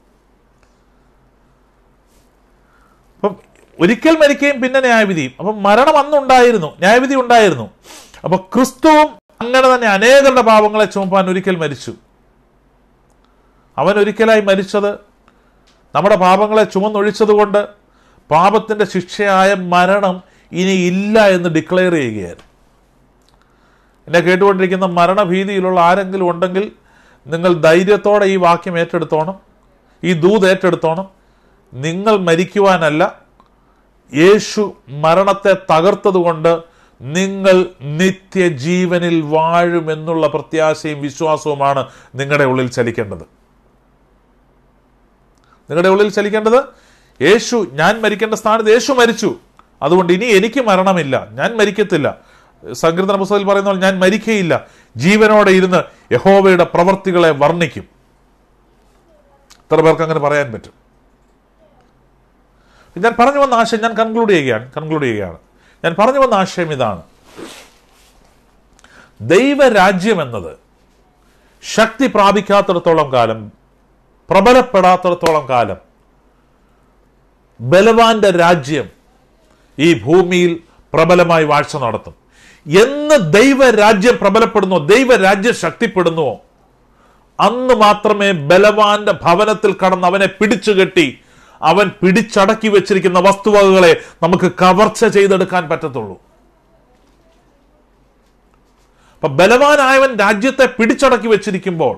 അപ്പം ഒരിക്കൽ മരിക്കുകയും പിന്നെ ന്യായവിധിയും അപ്പം മരണം അന്നുണ്ടായിരുന്നു ന്യായവിധി ഉണ്ടായിരുന്നു അപ്പൊ ക്രിസ്തുവും അങ്ങനെ തന്നെ അനേകരുടെ പാപങ്ങളെ ചുമപ്പാൻ ഒരിക്കൽ മരിച്ചു അവൻ ഒരിക്കലായി മരിച്ചത് നമ്മുടെ പാപങ്ങളെ ചുമന്നൊഴിച്ചതുകൊണ്ട് പാപത്തിന്റെ ശിക്ഷയായ മരണം ഇനി ഇല്ല എന്ന് ഡിക്ലെയർ ചെയ്യുകയായിരുന്നു എന്നെ കേട്ടുകൊണ്ടിരിക്കുന്ന മരണഭീതിയിലുള്ള ആരെങ്കിലും ഉണ്ടെങ്കിൽ നിങ്ങൾ ധൈര്യത്തോടെ ഈ വാക്യം ഏറ്റെടുത്തോണം ഈ ദൂത് ഏറ്റെടുത്തോണം നിങ്ങൾ മരിക്കുവാനല്ല യേശു മരണത്തെ തകർത്തതുകൊണ്ട് നിങ്ങൾ നിത്യജീവനിൽ വാഴുമെന്നുള്ള പ്രത്യാശയും വിശ്വാസവുമാണ് നിങ്ങളുടെ ഉള്ളിൽ ചലിക്കേണ്ടത് നിങ്ങളുടെ ഉള്ളിൽ ചലിക്കേണ്ടത് യേശു ഞാൻ മരിക്കേണ്ട സ്ഥാനത്ത് യേശു മരിച്ചു അതുകൊണ്ട് ഇനി എനിക്ക് മരണമില്ല ഞാൻ മരിക്കത്തില്ല സങ്കീർത്തന പുസ്തകത്തിൽ പറയുന്ന പോലെ ഞാൻ മരിക്കയില്ല ജീവനോടെ ഇരുന്ന് യഹോവയുടെ പ്രവർത്തികളെ വർണ്ണിക്കും എത്ര പേർക്ക് അങ്ങനെ പറയാൻ പറ്റും ഞാൻ പറഞ്ഞു വന്ന ആശയം ഞാൻ കൺക്ലൂഡ് ചെയ്യുകയാണ് കൺക്ലൂഡ് ചെയ്യുകയാണ് ഞാൻ പറഞ്ഞു വന്ന ആശയം ഇതാണ് ദൈവരാജ്യം എന്നത് ശക്തി പ്രാപിക്കാത്തിടത്തോളം കാലം പ്രബലപ്പെടാത്തിടത്തോളം കാലം ബലവാന്റെ രാജ്യം ഈ ഭൂമിയിൽ പ്രബലമായി വാഴ്ച നടത്തും എന്ന് ദൈവരാജ്യം പ്രബലപ്പെടുന്നോ ദൈവരാജ്യം ശക്തിപ്പെടുന്നുവോ അന്ന് മാത്രമേ ബലവാന്റെ ഭവനത്തിൽ കടന്ന് അവനെ പിടിച്ചുകെട്ടി അവൻ പിടിച്ചടക്കി വെച്ചിരിക്കുന്ന വസ്തുവകകളെ നമുക്ക് കവർച്ച ചെയ്തെടുക്കാൻ പറ്റത്തുള്ളൂ അപ്പൊ ബലവാനായവൻ രാജ്യത്തെ പിടിച്ചടക്കി വെച്ചിരിക്കുമ്പോൾ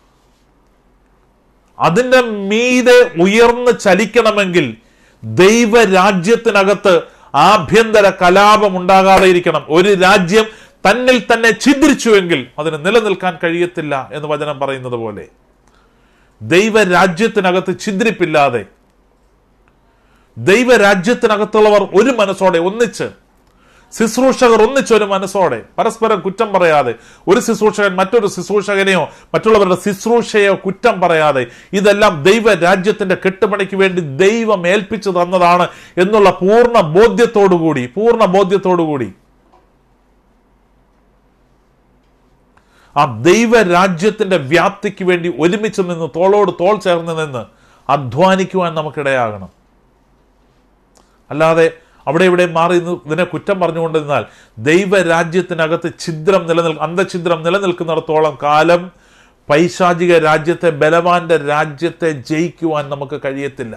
അതിന്റെ മീതെ ഉയർന്ന് ചലിക്കണമെങ്കിൽ ദൈവരാജ്യത്തിനകത്ത് ആഭ്യന്തര കലാപം ഉണ്ടാകാതെ ഇരിക്കണം ഒരു രാജ്യം തന്നിൽ തന്നെ ഛിദ്രിച്ചുവെങ്കിൽ അതിന് നിലനിൽക്കാൻ കഴിയത്തില്ല എന്ന് വചനം പറയുന്നത് പോലെ ദൈവരാജ്യത്തിനകത്ത് ഛിദ്രിപ്പില്ലാതെ ദൈവരാജ്യത്തിനകത്തുള്ളവർ ഒരു മനസ്സോടെ ഒന്നിച്ച് ശുശ്രൂഷകർ ഒന്നിച്ചൊരു മനസ്സോടെ പരസ്പരം കുറ്റം പറയാതെ ഒരു ശുശ്രൂഷകൻ മറ്റൊരു ശുശ്രൂഷകനെയോ മറ്റുള്ളവരുടെ ശുശ്രൂഷയോ കുറ്റം പറയാതെ ഇതെല്ലാം ദൈവരാജ്യത്തിന്റെ കെട്ടുപണിക്ക് വേണ്ടി ദൈവം ഏൽപ്പിച്ചു തന്നതാണ് എന്നുള്ള പൂർണ്ണ ബോധ്യത്തോടുകൂടി പൂർണ്ണ ബോധ്യത്തോടുകൂടി ആ ദൈവരാജ്യത്തിന്റെ വ്യാപ്തിക്ക് വേണ്ടി ഒരുമിച്ച് നിന്ന് തോളോട് തോൾ ചേർന്ന് നിന്ന് അധ്വാനിക്കുവാൻ നമുക്കിടയാകണം അല്ലാതെ അവിടെ ഇവിടെ മാറി നിന്ന് ഇതിനെ കുറ്റം പറഞ്ഞുകൊണ്ടിരുന്നാൽ ദൈവരാജ്യത്തിനകത്ത് ഛിദ്രം നിലനിൽ അന്ധഛിദ്രം നിലനിൽക്കുന്നിടത്തോളം കാലം പൈശാചിക രാജ്യത്തെ ബലവാന്റെ രാജ്യത്തെ ജയിക്കുവാൻ നമുക്ക് കഴിയത്തില്ല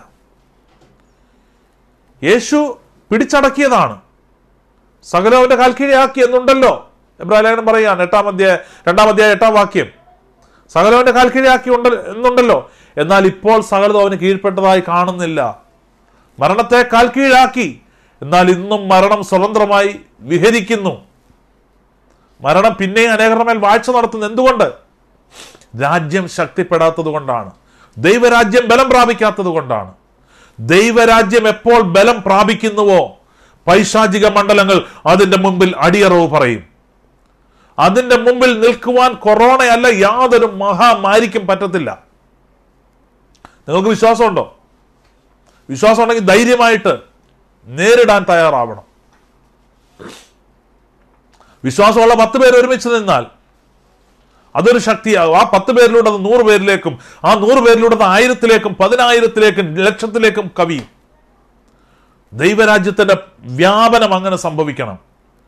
യേശു പിടിച്ചടക്കിയതാണ് സകലവന്റെ കാൽക്കീഴിയാക്കി എന്നുണ്ടല്ലോ എബ്രാഹിം ലേഖനം പറയുകയാണ് എട്ടാം അധ്യായ രണ്ടാം അധ്യായ എട്ടാം വാക്യം സകലവന്റെ കാൽ കീഴാക്കി ഉണ്ട് എന്നുണ്ടല്ലോ എന്നാൽ ഇപ്പോൾ സകലതും അവന് കീഴ്പ്പെട്ടതായി കാണുന്നില്ല മരണത്തെ കാൽ കീഴാക്കി എന്നാൽ ഇന്നും മരണം സ്വതന്ത്രമായി വിഹരിക്കുന്നു മരണം പിന്നെയും അനേകരുടെ മേൽ വാഴ്ച നടത്തുന്നു എന്തുകൊണ്ട് രാജ്യം ശക്തിപ്പെടാത്തത് കൊണ്ടാണ് ദൈവരാജ്യം ബലം പ്രാപിക്കാത്തത് കൊണ്ടാണ് ദൈവരാജ്യം എപ്പോൾ ബലം പ്രാപിക്കുന്നുവോ പൈശാചിക മണ്ഡലങ്ങൾ അതിന്റെ മുമ്പിൽ അടിയറവ് പറയും അതിന്റെ മുമ്പിൽ നിൽക്കുവാൻ കൊറോണയല്ല യാതൊരു മഹാമാരിക്കും പറ്റത്തില്ല നിങ്ങൾക്ക് വിശ്വാസമുണ്ടോ വിശ്വാസം ഉണ്ടെങ്കിൽ ധൈര്യമായിട്ട് നേരിടാൻ തയ്യാറാവണം വിശ്വാസമുള്ള പത്ത് പേര് ഒരുമിച്ച് നിന്നാൽ അതൊരു ശക്തിയാകും ആ പത്ത് പേരിലൂടെ അത് നൂറ് പേരിലേക്കും ആ നൂറ് പേരിലൂടെ അത് ആയിരത്തിലേക്കും പതിനായിരത്തിലേക്കും ലക്ഷത്തിലേക്കും കവിയും ദൈവരാജ്യത്തിന്റെ വ്യാപനം അങ്ങനെ സംഭവിക്കണം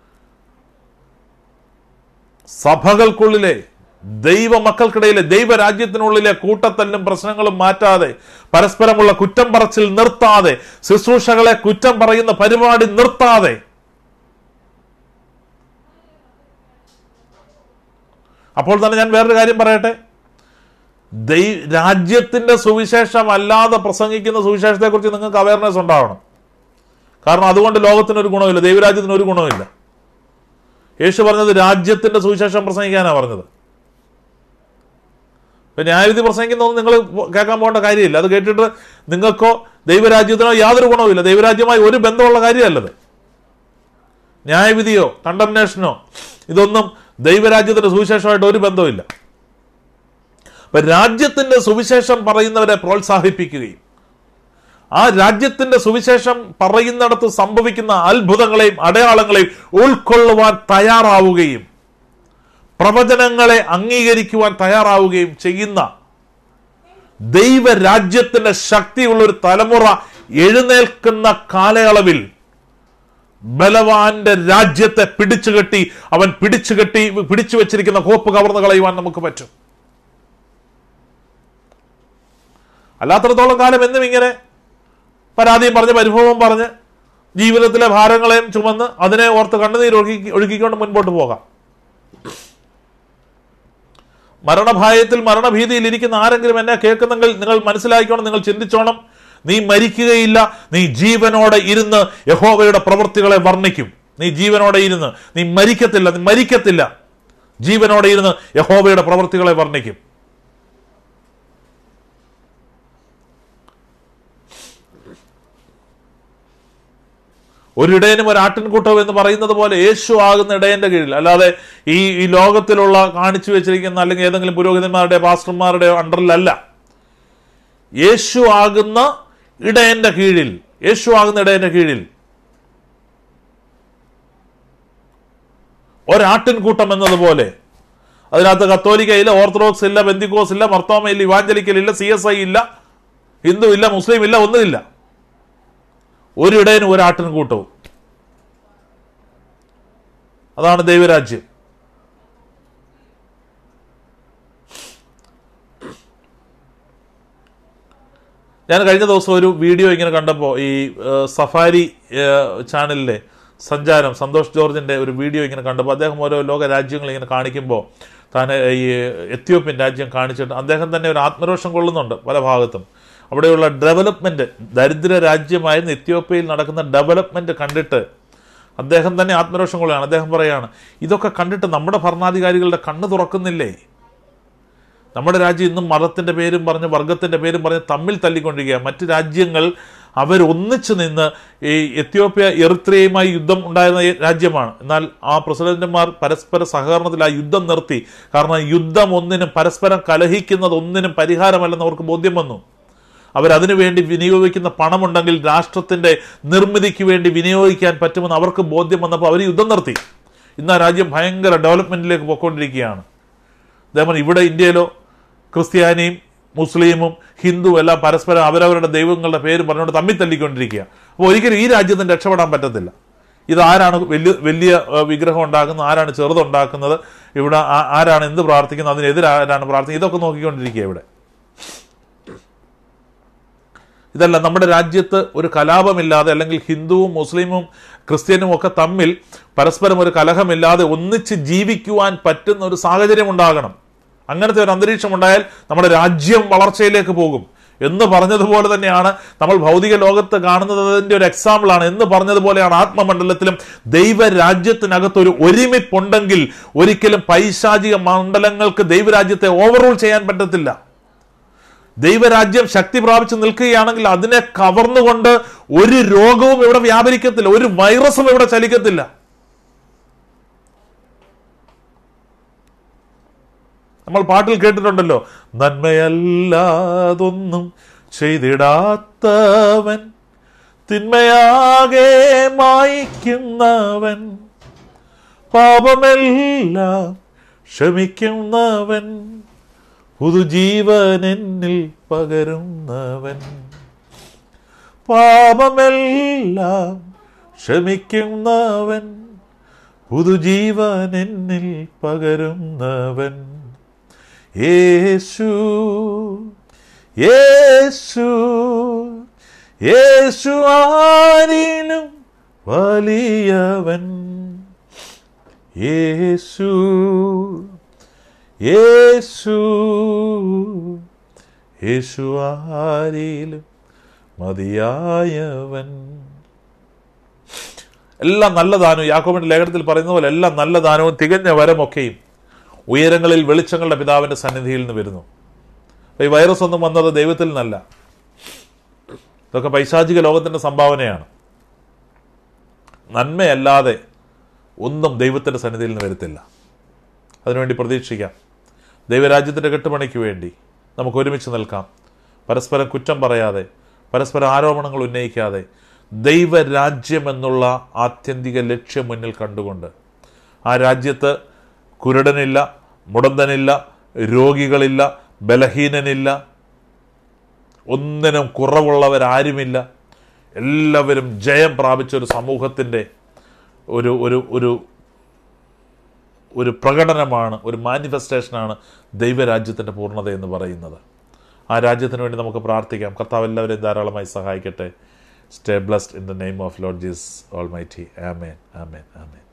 സഭകൾക്കുള്ളിലെ ദൈവ മക്കൾക്കിടയിലെ ദൈവരാജ്യത്തിനുള്ളിലെ കൂട്ടത്തല്ലും പ്രശ്നങ്ങളും മാറ്റാതെ പരസ്പരമുള്ള കുറ്റം പറച്ചിൽ നിർത്താതെ ശുശ്രൂഷകളെ കുറ്റം പറയുന്ന പരിപാടി നിർത്താതെ അപ്പോൾ തന്നെ ഞാൻ വേറൊരു കാര്യം പറയട്ടെ ദൈ രാജ്യത്തിന്റെ സുവിശേഷം അല്ലാതെ പ്രസംഗിക്കുന്ന സുവിശേഷത്തെക്കുറിച്ച് നിങ്ങൾക്ക് അവയർനെസ് ഉണ്ടാവണം കാരണം അതുകൊണ്ട് ലോകത്തിനൊരു ഗുണമില്ല ദൈവരാജ്യത്തിന് ഒരു ഗുണമില്ല യേശു പറഞ്ഞത് രാജ്യത്തിന്റെ സുവിശേഷം പ്രസംഗിക്കാനാണ് പറഞ്ഞത് ഇപ്പൊ ന്യായവിധി പ്രസംഗിക്കുന്നതൊന്നും നിങ്ങൾ കേൾക്കാൻ പോകേണ്ട കാര്യമില്ല അത് കേട്ടിട്ട് നിങ്ങൾക്കോ ദൈവരാജ്യത്തിനോ യാതൊരു ഗുണവുമില്ല ദൈവരാജ്യമായി ഒരു ബന്ധമുള്ള കാര്യമല്ലത് ന്യായവിധിയോ കണ്ടംനേഷനോ ഇതൊന്നും ദൈവരാജ്യത്തിന്റെ സുവിശേഷമായിട്ട് ഒരു ബന്ധവുമില്ല അപ്പൊ രാജ്യത്തിന്റെ സുവിശേഷം പറയുന്നവരെ പ്രോത്സാഹിപ്പിക്കുകയും ആ രാജ്യത്തിന്റെ സുവിശേഷം പറയുന്നിടത്ത് സംഭവിക്കുന്ന അത്ഭുതങ്ങളെയും അടയാളങ്ങളെയും ഉൾക്കൊള്ളുവാൻ തയ്യാറാവുകയും പ്രവചനങ്ങളെ അംഗീകരിക്കുവാൻ തയ്യാറാവുകയും ചെയ്യുന്ന ദൈവരാജ്യത്തിന്റെ ശക്തിയുള്ള ഒരു തലമുറ എഴുന്നേൽക്കുന്ന കാലയളവിൽ ബലവാന്റെ രാജ്യത്തെ പിടിച്ചുകെട്ടി അവൻ പിടിച്ചുകെട്ടി പിടിച്ചു വെച്ചിരിക്കുന്ന കോപ്പ് കവർന്നു കളയുവാൻ നമുക്ക് പറ്റും അല്ലാത്തടത്തോളം കാലം എന്നും ഇങ്ങനെ പരാതിയും പറഞ്ഞ് പരിഭവം പറഞ്ഞ് ജീവിതത്തിലെ ഭാരങ്ങളെയും ചുമന്ന് അതിനെ ഓർത്ത് കണ്ണുനീർ ഒഴുകി ഒഴുകിക്കൊണ്ട് മുൻപോട്ട് പോകാം മരണഭയത്തിൽ മരണഭീതിയിൽ ഇരിക്കുന്ന ആരെങ്കിലും എന്നെ കേൾക്കുന്നെങ്കിൽ നിങ്ങൾ മനസ്സിലാക്കിക്കോണം നിങ്ങൾ ചിന്തിച്ചോണം നീ മരിക്കുകയില്ല നീ ജീവനോടെ ഇരുന്ന് യഹോവയുടെ പ്രവൃത്തികളെ വർണ്ണിക്കും നീ ജീവനോടെ ഇരുന്ന് നീ മരിക്കത്തില്ല നീ മരിക്കത്തില്ല ജീവനോടെ ഇരുന്ന് യഹോവയുടെ പ്രവൃത്തികളെ വർണ്ണിക്കും ഒരിടയനും ഒരു ആട്ടിൻകൂട്ടവും എന്ന് പറയുന്നത് പോലെ യേശു ആകുന്ന ഇടയന്റെ കീഴിൽ അല്ലാതെ ഈ ഈ ലോകത്തിലുള്ള കാണിച്ചു വെച്ചിരിക്കുന്ന അല്ലെങ്കിൽ ഏതെങ്കിലും പുരോഹിതന്മാരുടെ പാസ്റ്റർമാരുടെ അണ്ടറിലല്ല യേശു ആകുന്ന ഇടയന്റെ കീഴിൽ യേശു ആകുന്ന ഇടയന്റെ കീഴിൽ ഒരാട്ടിൻകൂട്ടം എന്നതുപോലെ അതിനകത്ത് കത്തോലിക്ക ഇല്ല ഓർത്തഡോക്സ് ഇല്ല ബന്ദിക്കോസ് ഇല്ല മർത്തോമ ഇല്ല ഇവാഞ്ചലിക്കൽ ഇല്ല സി എസ് ഐ ഇല്ല ഹിന്ദു ഇല്ല മുസ്ലിം ഇല്ല ഒന്നുമില്ല ഒരു ഇടയനും ഒരു ആട്ടിൻകൂട്ടവും അതാണ് ദൈവരാജ്യം ഞാൻ കഴിഞ്ഞ ദിവസം ഒരു വീഡിയോ ഇങ്ങനെ കണ്ടപ്പോൾ ഈ ഏഹ്, സഫാരി ഏഹ്, ചാനലിലെ സഞ്ചാരം സന്തോഷ് ജോർജിന്റെ ഒരു വീഡിയോ ഇങ്ങനെ കണ്ടപ്പോൾ അദ്ദേഹം ഓരോ ലോക രാജ്യങ്ങൾ ഇങ്ങനെ കാണിക്കുമ്പോൾ താൻ ഈ എത്യോപ്യൻ രാജ്യം കാണിച്ചിട്ട് അദ്ദേഹം തന്നെ ഒരു ആത്മരോഷം കൊള്ളുന്നുണ്ട് പല ഭാഗത്തും അവിടെയുള്ള ഡെവലപ്മെന്റ് ദരിദ്ര രാജ്യമായിരുന്ന എത്യോപ്യയിൽ നടക്കുന്ന ഡെവലപ്മെന്റ് കണ്ടിട്ട് അദ്ദേഹം തന്നെ ആത്മരോഷം കൊള്ളുകയാണ് അദ്ദേഹം പറയാണ് ഇതൊക്കെ കണ്ടിട്ട് നമ്മുടെ ഭരണാധികാരികളുടെ കണ്ണ് തുറക്കുന്നില്ലേ നമ്മുടെ രാജ്യം ഇന്നും മതത്തിന്റെ പേരും പറഞ്ഞ് വർഗത്തിന്റെ പേരും പറഞ്ഞ് തമ്മിൽ തല്ലിക്കൊണ്ടിരിക്കുക മറ്റ് രാജ്യങ്ങൾ അവർ ഒന്നിച്ചു നിന്ന് ഈ എത്യോപ്യ എറിത്രയുമായി യുദ്ധം ഉണ്ടായിരുന്ന ഈ രാജ്യമാണ് എന്നാൽ ആ പ്രസിഡന്റുമാർ പരസ്പര സഹകരണത്തിൽ ആ യുദ്ധം നിർത്തി കാരണം യുദ്ധം ഒന്നിനും പരസ്പരം കലഹിക്കുന്നത് ഒന്നിനും പരിഹാരമല്ലെന്ന് അവർക്ക് ബോധ്യം വന്നു അവരതിനു വേണ്ടി വിനിയോഗിക്കുന്ന പണമുണ്ടെങ്കിൽ രാഷ്ട്രത്തിന്റെ നിർമ്മിതിക്ക് വേണ്ടി വിനിയോഗിക്കാൻ പറ്റുമെന്ന് അവർക്ക് ബോധ്യം വന്നപ്പോൾ അവർ യുദ്ധം നിർത്തി ഇന്ന് ആ രാജ്യം ഭയങ്കര ഡെവലപ്മെന്റിലേക്ക് പോയിക്കൊണ്ടിരിക്കുകയാണ് അതേപോലെ ഇവിടെ ഇന്ത്യയിലോ ക്രിസ്ത്യാനിയും മുസ്ലിമും ഹിന്ദു എല്ലാം പരസ്പരം അവരവരുടെ ദൈവങ്ങളുടെ പേര് പറഞ്ഞുകൊണ്ട് തമ്മിൽ തല്ലിക്കൊണ്ടിരിക്കുക അപ്പോൾ ഒരിക്കലും ഈ രാജ്യത്തിന് രക്ഷപ്പെടാൻ പറ്റത്തില്ല ഇത് ആരാണ് വലിയ വലിയ ഏഹ്, വിഗ്രഹം ഉണ്ടാക്കുന്നത് ആരാണ് ചെറുതുണ്ടാക്കുന്നത് ഇവിടെ ആ- ആരാണ് എന്ത് പ്രാർത്ഥിക്കുന്നത് അതിനെതിരെ ആരാണ് പ്രാർത്ഥിക്കുന്നത് ഇതൊക്കെ നോക്കിക്കൊണ്ടിരിക്കുക ഇവിടെ ഇതല്ല നമ്മുടെ രാജ്യത്ത് ഒരു കലാപമില്ലാതെ അല്ലെങ്കിൽ ഹിന്ദുവും മുസ്ലിമും ക്രിസ്ത്യനും ഒക്കെ തമ്മിൽ പരസ്പരം ഒരു കലഹമില്ലാതെ ഒന്നിച്ച് ജീവിക്കുവാൻ പറ്റുന്ന ഒരു സാഹചര്യം ഉണ്ടാകണം അങ്ങനത്തെ ഒരു അന്തരീക്ഷം ഉണ്ടായാൽ നമ്മുടെ രാജ്യം വളർച്ചയിലേക്ക് പോകും എന്ന് പറഞ്ഞതുപോലെ തന്നെയാണ് നമ്മൾ ഭൗതിക ലോകത്ത് കാണുന്നതിന്റെ ഒരു എക്സാമ്പിളാണ് എന്ന് പറഞ്ഞതുപോലെയാണ് ആത്മമണ്ഡലത്തിലും ദൈവരാജ്യത്തിനകത്ത് ഒരു ഒരുമിപ്പുണ്ടെങ്കിൽ ഒരിക്കലും പൈശാചിക മണ്ഡലങ്ങൾക്ക് ദൈവരാജ്യത്തെ ഓവർറൂൾ ചെയ്യാൻ പറ്റത്തില്ല ദൈവരാജ്യം ശക്തി പ്രാപിച്ച് നിൽക്കുകയാണെങ്കിൽ അതിനെ കവർന്നുകൊണ്ട് ഒരു രോഗവും ഇവിടെ വ്യാപരിക്കത്തില്ല ഒരു വൈറസും ഇവിടെ ചലിക്കത്തില്ല നമ്മൾ പാട്ടിൽ കേട്ടിട്ടുണ്ടല്ലോ നന്മയല്ലാതൊന്നും ചെയ്തിടാത്തവൻ തിന്മയാകെ മായിക്കുന്നവൻ പാപമെല്ലാം ക്ഷമിക്കുന്നവൻ പുതുജീവൻ എന്നിൽ പകരുന്നവൻ പാപമെല്ലാം ക്ഷമിക്കുന്നവൻ പുതുജീവൻ എന്നിൽ പകരുന്നവൻ യേശു യേശു യേശു ആരിലും വലിയവൻ യേശു യേശു യേശു ആരിലും മതിയായവൻ എല്ലാം നല്ല ദാനവും യാക്കോബിന്റെ ലേഖനത്തിൽ പറയുന്ന പോലെ എല്ലാം നല്ല ദാനവും തികഞ്ഞ വരമൊക്കെയും ഉയരങ്ങളിൽ വെളിച്ചങ്ങളുടെ പിതാവിന്റെ സന്നിധിയിൽ നിന്ന് വരുന്നു അപ്പൊ ഈ വൈറസ് ഒന്നും വന്നത് ദൈവത്തിൽ നിന്നല്ല ഇതൊക്കെ പൈശാചിക ലോകത്തിന്റെ സംഭാവനയാണ് നന്മയല്ലാതെ ഒന്നും ദൈവത്തിന്റെ സന്നിധിയിൽ നിന്ന് വരത്തില്ല അതിനുവേണ്ടി പ്രതീക്ഷിക്കാം ദൈവരാജ്യത്തിന്റെ കെട്ടുപണിക്ക് വേണ്ടി നമുക്ക് ഒരുമിച്ച് നിൽക്കാം പരസ്പരം കുറ്റം പറയാതെ പരസ്പരം ആരോപണങ്ങൾ ഉന്നയിക്കാതെ ദൈവരാജ്യം എന്നുള്ള ആത്യന്തിക ലക്ഷ്യം മുന്നിൽ കണ്ടുകൊണ്ട് ആ രാജ്യത്ത് കുരുടനില്ല മുടന്തനില്ല രോഗികളില്ല ബലഹീനനില്ല ഒന്നിനും കുറവുള്ളവരാരുമില്ല എല്ലാവരും ജയം പ്രാപിച്ച ഒരു സമൂഹത്തിൻ്റെ ഒരു ഒരു ഒരു ഒരു പ്രകടനമാണ് ഒരു മാനിഫെസ്റ്റേഷനാണ് ദൈവരാജ്യത്തിൻ്റെ പൂർണ്ണത എന്ന് പറയുന്നത് ആ രാജ്യത്തിന് വേണ്ടി നമുക്ക് പ്രാർത്ഥിക്കാം കർത്താവ് എല്ലാവരെയും ധാരാളമായി സഹായിക്കട്ടെ stay blessed in the name of lord Jesus almighty amen amen amen